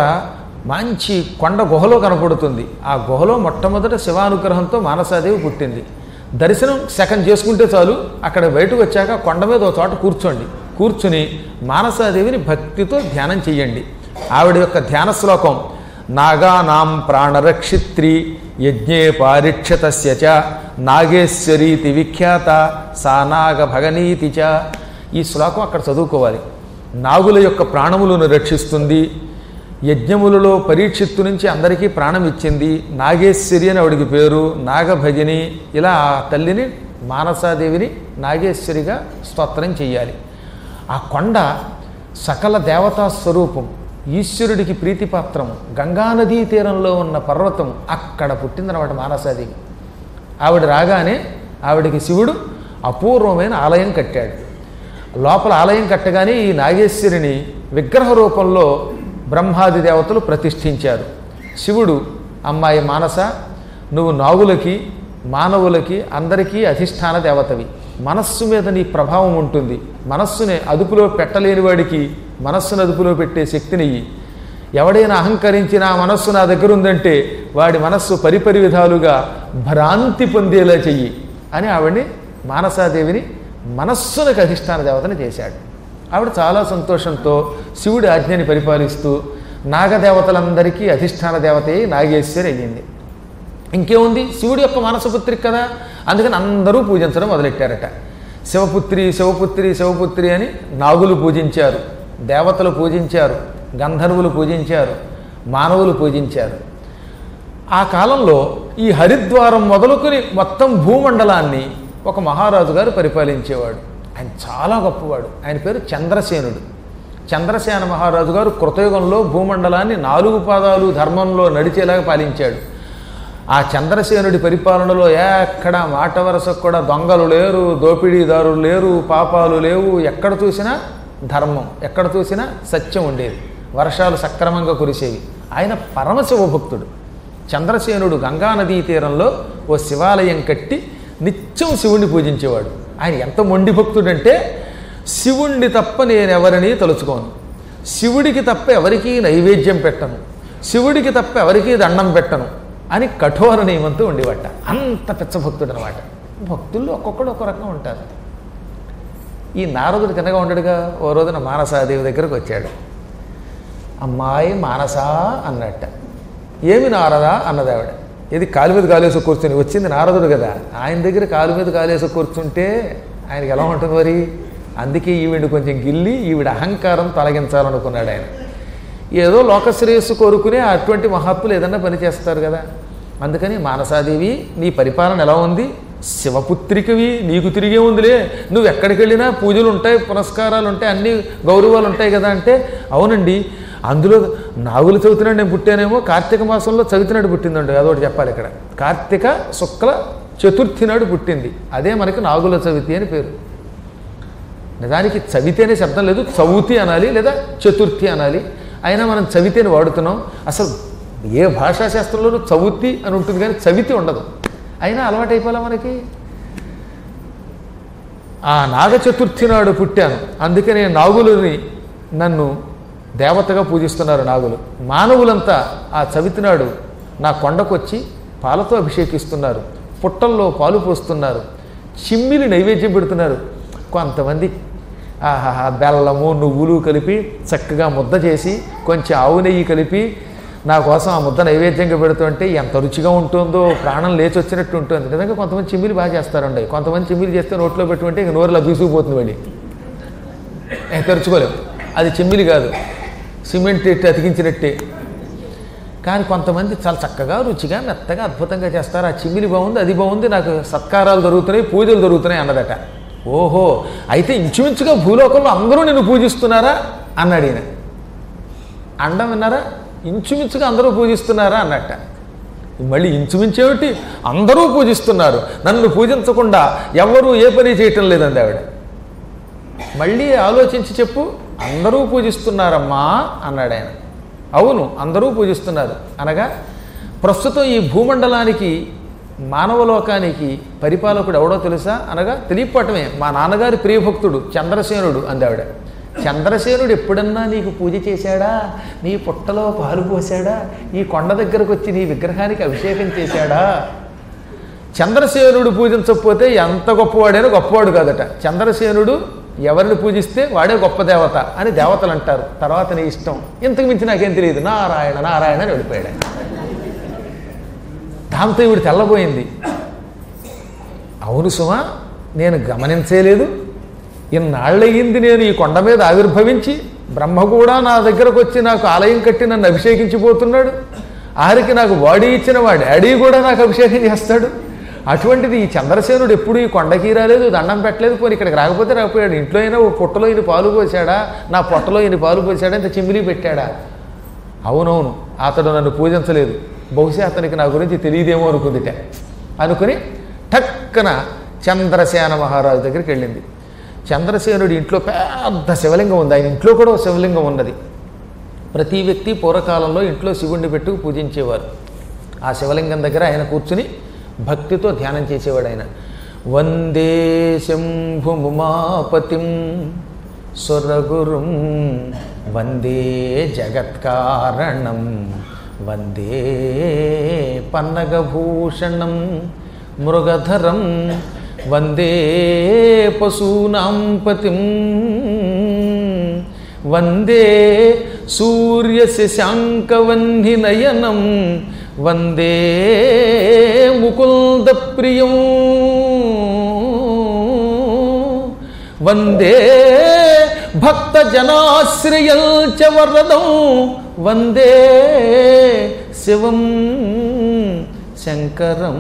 మంచి కొండ గుహలో కనపడుతుంది ఆ గుహలో మొట్టమొదట శివానుగ్రహంతో మానసాదేవి పుట్టింది దర్శనం సెకండ్ చేసుకుంటే చాలు అక్కడ బయటకు వచ్చాక కొండ మీద ఒక చోట కూర్చోండి కూర్చుని మానసాదేవిని భక్తితో ధ్యానం చెయ్యండి ఆవిడ యొక్క ధ్యాన శ్లోకం నాగానాం ప్రాణరక్షిత్రి యజ్ఞే పారిక్షతస్య చ నాగేశ్వరీతి విఖ్యాత సా నాగ భగనీతి చ ఈ శ్లోకం అక్కడ చదువుకోవాలి నాగుల యొక్క ప్రాణములను రక్షిస్తుంది యజ్ఞములలో పరీక్షిత్తు నుంచి అందరికీ ప్రాణం ఇచ్చింది నాగేశ్వరి అని ఆవిడికి పేరు నాగభగిని ఇలా ఆ తల్లిని మానసాదేవిని నాగేశ్వరిగా స్తోత్రం చెయ్యాలి ఆ కొండ సకల దేవతా స్వరూపం ఈశ్వరుడికి ప్రీతిపాత్రం గంగానదీ తీరంలో ఉన్న పర్వతం అక్కడ పుట్టిందనమాట మానసాదేవి ఆవిడ రాగానే ఆవిడకి శివుడు అపూర్వమైన ఆలయం కట్టాడు లోపల ఆలయం కట్టగానే ఈ నాగేశ్వరిని విగ్రహ రూపంలో బ్రహ్మాది దేవతలు ప్రతిష్ఠించారు శివుడు అమ్మాయి మానస నువ్వు నాగులకి మానవులకి అందరికీ అధిష్టాన దేవతవి మనస్సు మీద నీ ప్రభావం ఉంటుంది మనస్సుని అదుపులో పెట్టలేని వాడికి మనస్సును అదుపులో పెట్టే శక్తినియ్యి ఎవడైనా అహంకరించి నా మనస్సు నా దగ్గర ఉందంటే వాడి మనస్సు పరిపరి విధాలుగా భ్రాంతి పొందేలా చెయ్యి అని ఆవిడ్ని మానసాదేవిని మనస్సులకు అధిష్టాన దేవతని చేశాడు ఆవిడ చాలా సంతోషంతో శివుడి ఆజ్ఞని పరిపాలిస్తూ నాగదేవతలందరికీ అధిష్టాన దేవతే నాగేశ్వరి అయ్యింది ఇంకేముంది శివుడి యొక్క మానసపుత్రిక కదా అందుకని అందరూ పూజించడం మొదలెట్టారట శివపుత్రి శివపుత్రి శివపుత్రి అని నాగులు పూజించారు దేవతలు పూజించారు గంధర్వులు పూజించారు మానవులు పూజించారు ఆ కాలంలో ఈ హరిద్వారం మొదలుకొని మొత్తం భూమండలాన్ని ఒక మహారాజు గారు పరిపాలించేవాడు ఆయన చాలా గొప్పవాడు ఆయన పేరు చంద్రసేనుడు చంద్రసేన మహారాజు గారు కృతయుగంలో భూమండలాన్ని నాలుగు పాదాలు ధర్మంలో నడిచేలాగా పాలించాడు ఆ చంద్రసేనుడి పరిపాలనలో ఎక్కడ మాట వరసకు కూడా దొంగలు లేరు దోపిడీదారులు లేరు పాపాలు లేవు ఎక్కడ చూసినా ధర్మం ఎక్కడ చూసినా సత్యం ఉండేది వర్షాలు సక్రమంగా కురిసేవి ఆయన పరమశివభక్తుడు చంద్రసేనుడు గంగానదీ తీరంలో ఓ శివాలయం కట్టి నిత్యం శివుణ్ణి పూజించేవాడు ఆయన ఎంత మొండి భక్తుడంటే శివుణ్ణి తప్ప నేనెవరిని తలుచుకోను శివుడికి తప్ప ఎవరికీ నైవేద్యం పెట్టను శివుడికి తప్ప ఎవరికీ దండం పెట్టను అని కఠోర నియమంతో ఉండేవాట అంత పెచ్చభక్తుడు అనమాట భక్తుల్లో ఒక్కొక్కడు ఒక్కో రకంగా ఉంటారు ఈ నారదుడు తినగా ఉండడుగా ఓ రోజున మానసాదేవి దగ్గరకు వచ్చాడు అమ్మాయి మానసా అన్నట్ట ఏమి నారదా అన్నది ఆవిడ ఇది కాలు మీద కాలేసి కూర్చుని వచ్చింది నారదుడు కదా ఆయన దగ్గర కాలు మీద కాలేసి కూర్చుంటే ఆయనకి ఎలా ఉంటుంది మరి అందుకే ఈవిడ కొంచెం గిల్లి ఈవిడ అహంకారం తొలగించాలనుకున్నాడు ఆయన ఏదో లోకశ్రేయస్సు కోరుకునే అటువంటి మహాత్ములు ఏదన్నా పని చేస్తారు కదా అందుకని మానసాదేవి నీ పరిపాలన ఎలా ఉంది శివపుత్రికవి నీకు తిరిగే ఉందిలే నువ్వు ఎక్కడికి వెళ్ళినా పూజలు ఉంటాయి పునస్కారాలు ఉంటాయి అన్ని గౌరవాలు ఉంటాయి కదా అంటే అవునండి అందులో నాగులు చవితినాడు నేను పుట్టానేమో కార్తీక మాసంలో చవితినాడు పుట్టిందండి అదొకటి చెప్పాలి ఇక్కడ కార్తీక శుక్ల చతుర్థి నాడు పుట్టింది అదే మనకి నాగుల చవితి అని పేరు నిజానికి చవితి అనే శబ్దం లేదు చవితి అనాలి లేదా చతుర్థి అనాలి అయినా మనం చవితి అని వాడుతున్నాం అసలు ఏ భాషా శాస్త్రంలోనూ చవితి అని ఉంటుంది కానీ చవితి ఉండదు అయినా అలవాటు అయిపోలే మనకి ఆ నాగ చతుర్థి నాడు పుట్టాను అందుకనే నాగులని నన్ను దేవతగా పూజిస్తున్నారు నాగులు మానవులంతా ఆ చవితి నాడు నా కొండకొచ్చి పాలతో అభిషేకిస్తున్నారు పుట్టల్లో పాలు పోస్తున్నారు చిమ్మిలి నైవేద్యం పెడుతున్నారు కొంతమంది ఆహాహా బెల్లము నువ్వులు కలిపి చక్కగా ముద్ద చేసి కొంచెం ఆవు నెయ్యి కలిపి నా కోసం ఆ ముద్ద నైవేద్యంగా పెడుతుంటే ఎంత రుచిగా ఉంటుందో ప్రాణం లేచి వచ్చినట్టు ఉంటుంది నిజంగా కొంతమంది చిమ్మిలి బాగా చేస్తారండి కొంతమంది చిమ్మిలి చేస్తే నోట్లో పెట్టుకుంటే ఇంక నోరులా బీసుకుపోతుంది వెళ్ళి ఏ, తెరుచుకోలేము అది చిమ్మిలి కాదు సిమెంట్ ఎట్టి అతికించినట్టే కానీ కొంతమంది చాలా చక్కగా రుచిగా మెత్తగా అద్భుతంగా చేస్తారు ఆ చిమ్మిలి బాగుంది అది బాగుంది నాకు సత్కారాలు జరుగుతున్నాయి పూజలు జరుగుతున్నాయి అన్నదట ఓహో అయితే ఇంచుమించుగా భూలోకంలో అందరూ నిన్ను పూజిస్తున్నారా అన్నాడు ఈయన అండం విన్నారా ఇంచుమించుగా అందరూ పూజిస్తున్నారా అన్నట్ట మళ్ళీ ఇంచుమించేమిటి అందరూ పూజిస్తున్నారు నన్ను పూజించకుండా ఎవరూ ఏ పని చేయటం లేదండి ఆవిడ మళ్ళీ ఆలోచించి చెప్పు అందరూ పూజిస్తున్నారమ్మా అన్నాడు ఆయన అవును అందరూ పూజిస్తున్నారు అనగా ప్రస్తుతం ఈ భూమండలానికి మానవలోకానికి పరిపాలకుడు ఎవడో తెలుసా అనగా తెలియపటమే మా నాన్నగారి ప్రియభక్తుడు చంద్రసేనుడు అందావిడ చంద్రసేనుడు ఎప్పుడన్నా నీకు పూజ చేశాడా నీ పుట్టలో పాలు పోసాడా ఈ కొండ దగ్గరకు వచ్చి నీ విగ్రహానికి అభిషేకం చేశాడా చంద్రసేనుడు పూజించకపోతే ఎంత గొప్పవాడైనా గొప్పవాడు కాదట చంద్రసేనుడు ఎవరిని పూజిస్తే వాడే గొప్ప దేవత అని దేవతలు అంటారు తర్వాత నీ ఇష్టం ఇంతకు మించి నాకేం తెలియదు నారాయణ నారాయణ అని వెళ్ళిపోయాడు ఆయన. దాంతో ఇవిడు తెల్లబోయింది అవును సుమా నేను గమనించలేదు ఇన్నాళ్ళయింది నేను ఈ కొండ మీద ఆవిర్భవించి బ్రహ్మ కూడా నా దగ్గరకు వచ్చి నాకు ఆలయం కట్టి నన్ను అభిషేకించిపోతున్నాడు ఆరికి నాకు బాడీ ఇచ్చిన వాడు డాడీ కూడా నాకు అభిషేకం చేస్తాడు అటువంటిది ఈ చంద్రసేనుడు ఎప్పుడు ఈ కొండకి రాలేదు దండం పెట్టలేదు పోనీ ఇక్కడికి రాకపోతే రాకపోయాడు ఇంట్లో అయినా ఓ పుట్టలో ఇన్ని పాలు పోసాడా నా పొట్టలో ఇన్ని పాలు పోసాడా ఇంత చిమ్మిలి పెట్టాడా అవునవును అతడు నన్ను పూజించలేదు బహుశా అతనికి నా గురించి తెలియదేమో అనుకుందిట అనుకుని టక్కన చంద్రసేన మహారాజు దగ్గరికి వెళ్ళింది చంద్రసేనుడి ఇంట్లో పెద్ద శివలింగం ఉంది ఆయన ఇంట్లో కూడా ఒక శివలింగం ఉన్నది ప్రతి వ్యక్తి పూర్వకాలంలో ఇంట్లో శివుణ్ణి పెట్టు పూజించేవారు ఆ శివలింగం దగ్గర ఆయన కూర్చుని భక్తితో ధ్యానం చేసేవాడు ఆయన వందే శంభుముమాపతిం సురగురుం వందే జగత్కారణం వందే పన్నగభూషణం మృగధరం వందే పశూనాం పతిం వందే సూర్యశశాంకవన్నినయనం వందే ముకుందప్రియం వందే భక్తజనాశ్రయం చ వరదం వందే శివం శంకరం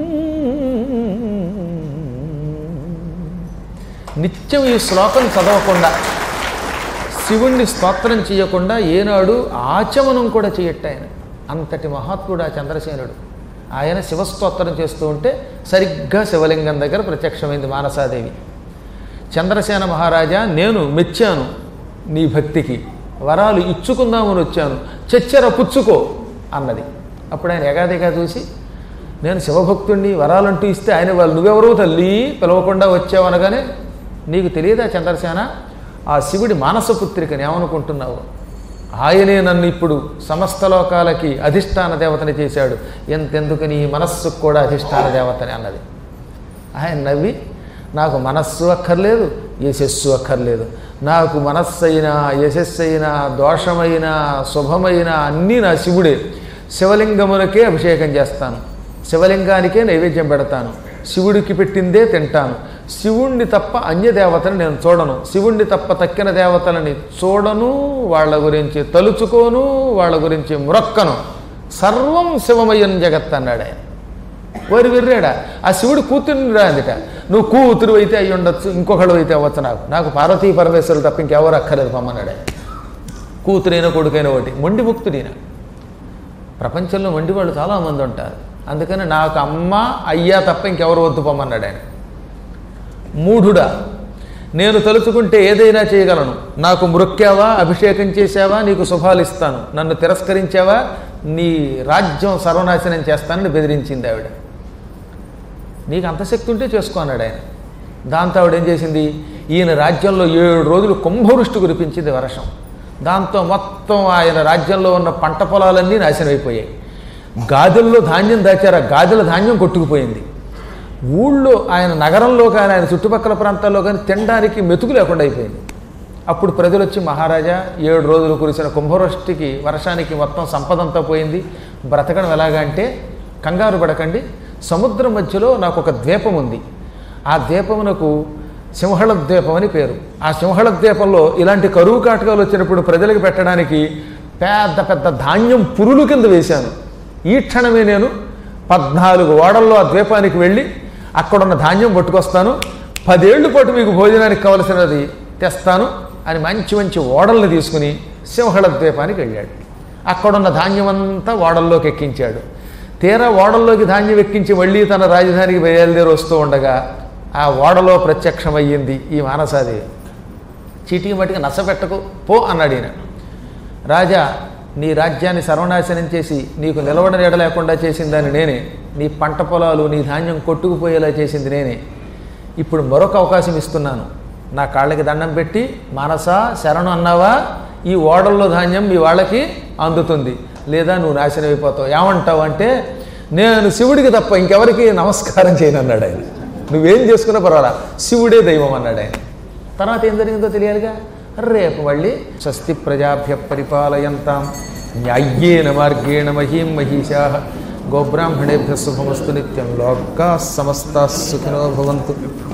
నిత్యం ఈ శ్లోకం చదవకుండా శివుణ్ణి స్తోత్రం చేయకుండా ఏనాడు ఆచమనం కూడా చేయట్ట ఆయన అంతటి మహాత్ముడు ఆ చంద్రసేనుడు ఆయన శివస్తోత్రం చేస్తూ ఉంటే సరిగ్గా శివలింగం దగ్గర ప్రత్యక్షమైంది మానసాదేవి చంద్రసేన మహారాజా నేను మెచ్చాను నీ భక్తికి వరాలు ఇచ్చుకుందామని వచ్చాను చెచ్చెర పుచ్చుకో అన్నది అప్పుడు ఆయన ఎగాదిగా చూసి నేను శివభక్తుణ్ణి వరాలంటూ ఇస్తే ఆయన వాళ్ళు నువ్వెవరో తల్లి పిలవకుండా వచ్చావు అనగానే నీకు తెలియదా చంద్రసేన ఆ శివుడి మానసపుత్రికని ఏమనుకుంటున్నావు ఆయనే నన్ను ఇప్పుడు సమస్త లోకాలకి అధిష్టాన దేవతని చేశాడు ఎంతెందుకు నీ మనస్సుకు కూడా అధిష్టాన దేవతని అన్నది ఆయన నవ్వి నాకు మనస్సు అక్కర్లేదు యశస్సు అక్కర్లేదు నాకు మనస్సు అయినా యశస్సు అయినా దోషమైన శుభమైన అన్నీ నా శివుడే శివలింగములకే అభిషేకం చేస్తాను శివలింగానికే నైవేద్యం పెడతాను శివుడికి పెట్టిందే తింటాను శివుణ్ణి తప్ప అన్య దేవతని నేను చూడను శివుణ్ణి తప్ప తక్కిన దేవతలని చూడను వాళ్ళ గురించి తలుచుకోను వాళ్ళ గురించి మ్రొక్కను సర్వం శివమయ్యన్ జగత్ అన్నాడు ఆయన వారు విర్రాడా ఆ శివుడు కూతురుని రాందిట నువ్వు కూతురు అయితే అయి ఉండొచ్చు ఇంకొకడు అయితే అవ్వచ్చు నాకు నాకు పార్వతీ పరమేశ్వరులు తప్ప ఇంకెవరు అక్కర్లేదు పమ్మన్నాడు ఆయన కూతురైన కొడుకైన ఒకటి మొండి ముక్తుడైన ప్రపంచంలో మొండి వాళ్ళు చాలామంది ఉంటారు అందుకని నాకు అమ్మ అయ్యా తప్ప ఇంకెవరు వద్దు పొమ్మన్నాడు ఆయన మూఢుడా నేను తలుచుకుంటే ఏదైనా చేయగలను నాకు మృక్కావా అభిషేకం చేశావా నీకు శుభాలు ఇస్తాను నన్ను తిరస్కరించావా నీ రాజ్యం సర్వనాశనం చేస్తానని బెదిరించింది ఆవిడ నీకు అంత శక్తి ఉంటే చేసుకో అన్నాడు ఆయన దాంతో ఆవిడ ఏం చేసింది ఈయన రాజ్యంలో ఏడు రోజులు కుంభవృష్టి కురిపించింది వర్షం దాంతో మొత్తం ఆయన రాజ్యంలో ఉన్న పంట పొలాలన్నీ నాశనం అయిపోయాయి గాదెల్లో ధాన్యం దాచారు ఆ గాదెల ధాన్యం కొట్టుకుపోయింది ఊళ్ళో ఆయన నగరంలో కానీ ఆయన చుట్టుపక్కల ప్రాంతాల్లో కానీ తినడానికి మెతుకు లేకుండా అయిపోయింది అప్పుడు ప్రజలు వచ్చి మహారాజా ఏడు రోజులు కురిసిన కుంభవృష్టికి వర్షానికి మొత్తం సంపదంతా పోయింది బ్రతకడం ఎలాగా అంటే కంగారు పడకండి సముద్రం మధ్యలో నాకు ఒక ద్వీపం ఉంది ఆ ద్వీపమునకు సింహళ ద్వీపం అని పేరు ఆ సింహళ ద్వీపంలో ఇలాంటి కరువు కాటకాలు వచ్చినప్పుడు ప్రజలకు పెట్టడానికి పెద్ద పెద్ద ధాన్యం పురులు కింద వేశాను ఈ క్షణమే నేను పద్నాలుగు ఓడల్లో ఆ ద్వీపానికి వెళ్ళి అక్కడున్న ధాన్యం పట్టుకొస్తాను పదేళ్ల పాటు మీకు భోజనానికి కావలసినది తెస్తాను అని మంచి మంచి ఓడల్ని తీసుకుని సింహళ ద్వీపానికి వెళ్ళాడు అక్కడున్న ధాన్యం అంతా ఓడల్లోకి ఎక్కించాడు తీరా ఓడల్లోకి ధాన్యం ఎక్కించి మళ్ళీ తన రాజధానికి బయలుదేరి వస్తూ ఉండగా ఆ ఓడలో ప్రత్యక్షమయ్యింది ఈ మానసాదేవి చీటికి మట్టికి నచ్చపెట్టకు పో అన్నాడు ఈయన రాజా నీ రాజ్యాన్ని సర్వనాశనం చేసి నీకు నిలవడ నీడ లేకుండా చేసిందని నేనే నీ పంట పొలాలు నీ ధాన్యం కొట్టుకుపోయేలా చేసింది నేనే ఇప్పుడు మరొక అవకాశం ఇస్తున్నాను నా కాళ్ళకి దండం పెట్టి మానస శరణు అన్నావా ఈ ఓడల్లో ధాన్యం మీ వాళ్ళకి అందుతుంది లేదా నువ్వు నాశనం అయిపోతావు ఏమంటావు అంటే నేను శివుడికి తప్ప ఇంకెవరికి నమస్కారం చేయను అన్నాడు ఆయన నువ్వేం చేసుకున్నా పర్వాలా శివుడే దైవం అన్నాడు ఆయన తర్వాత ఏం జరిగిందో తెలియాలిగా రేపు మళ్ళీ స్వస్తి ప్రజాభ్య పరిపాలయంతాం న్యాయ్యేన మార్గేణ మహీం మహిషా గోబ్రాహ్మణేభ్య శుభమస్తు నిత్యం లోకా సమస్తా సుఖినో భవంతు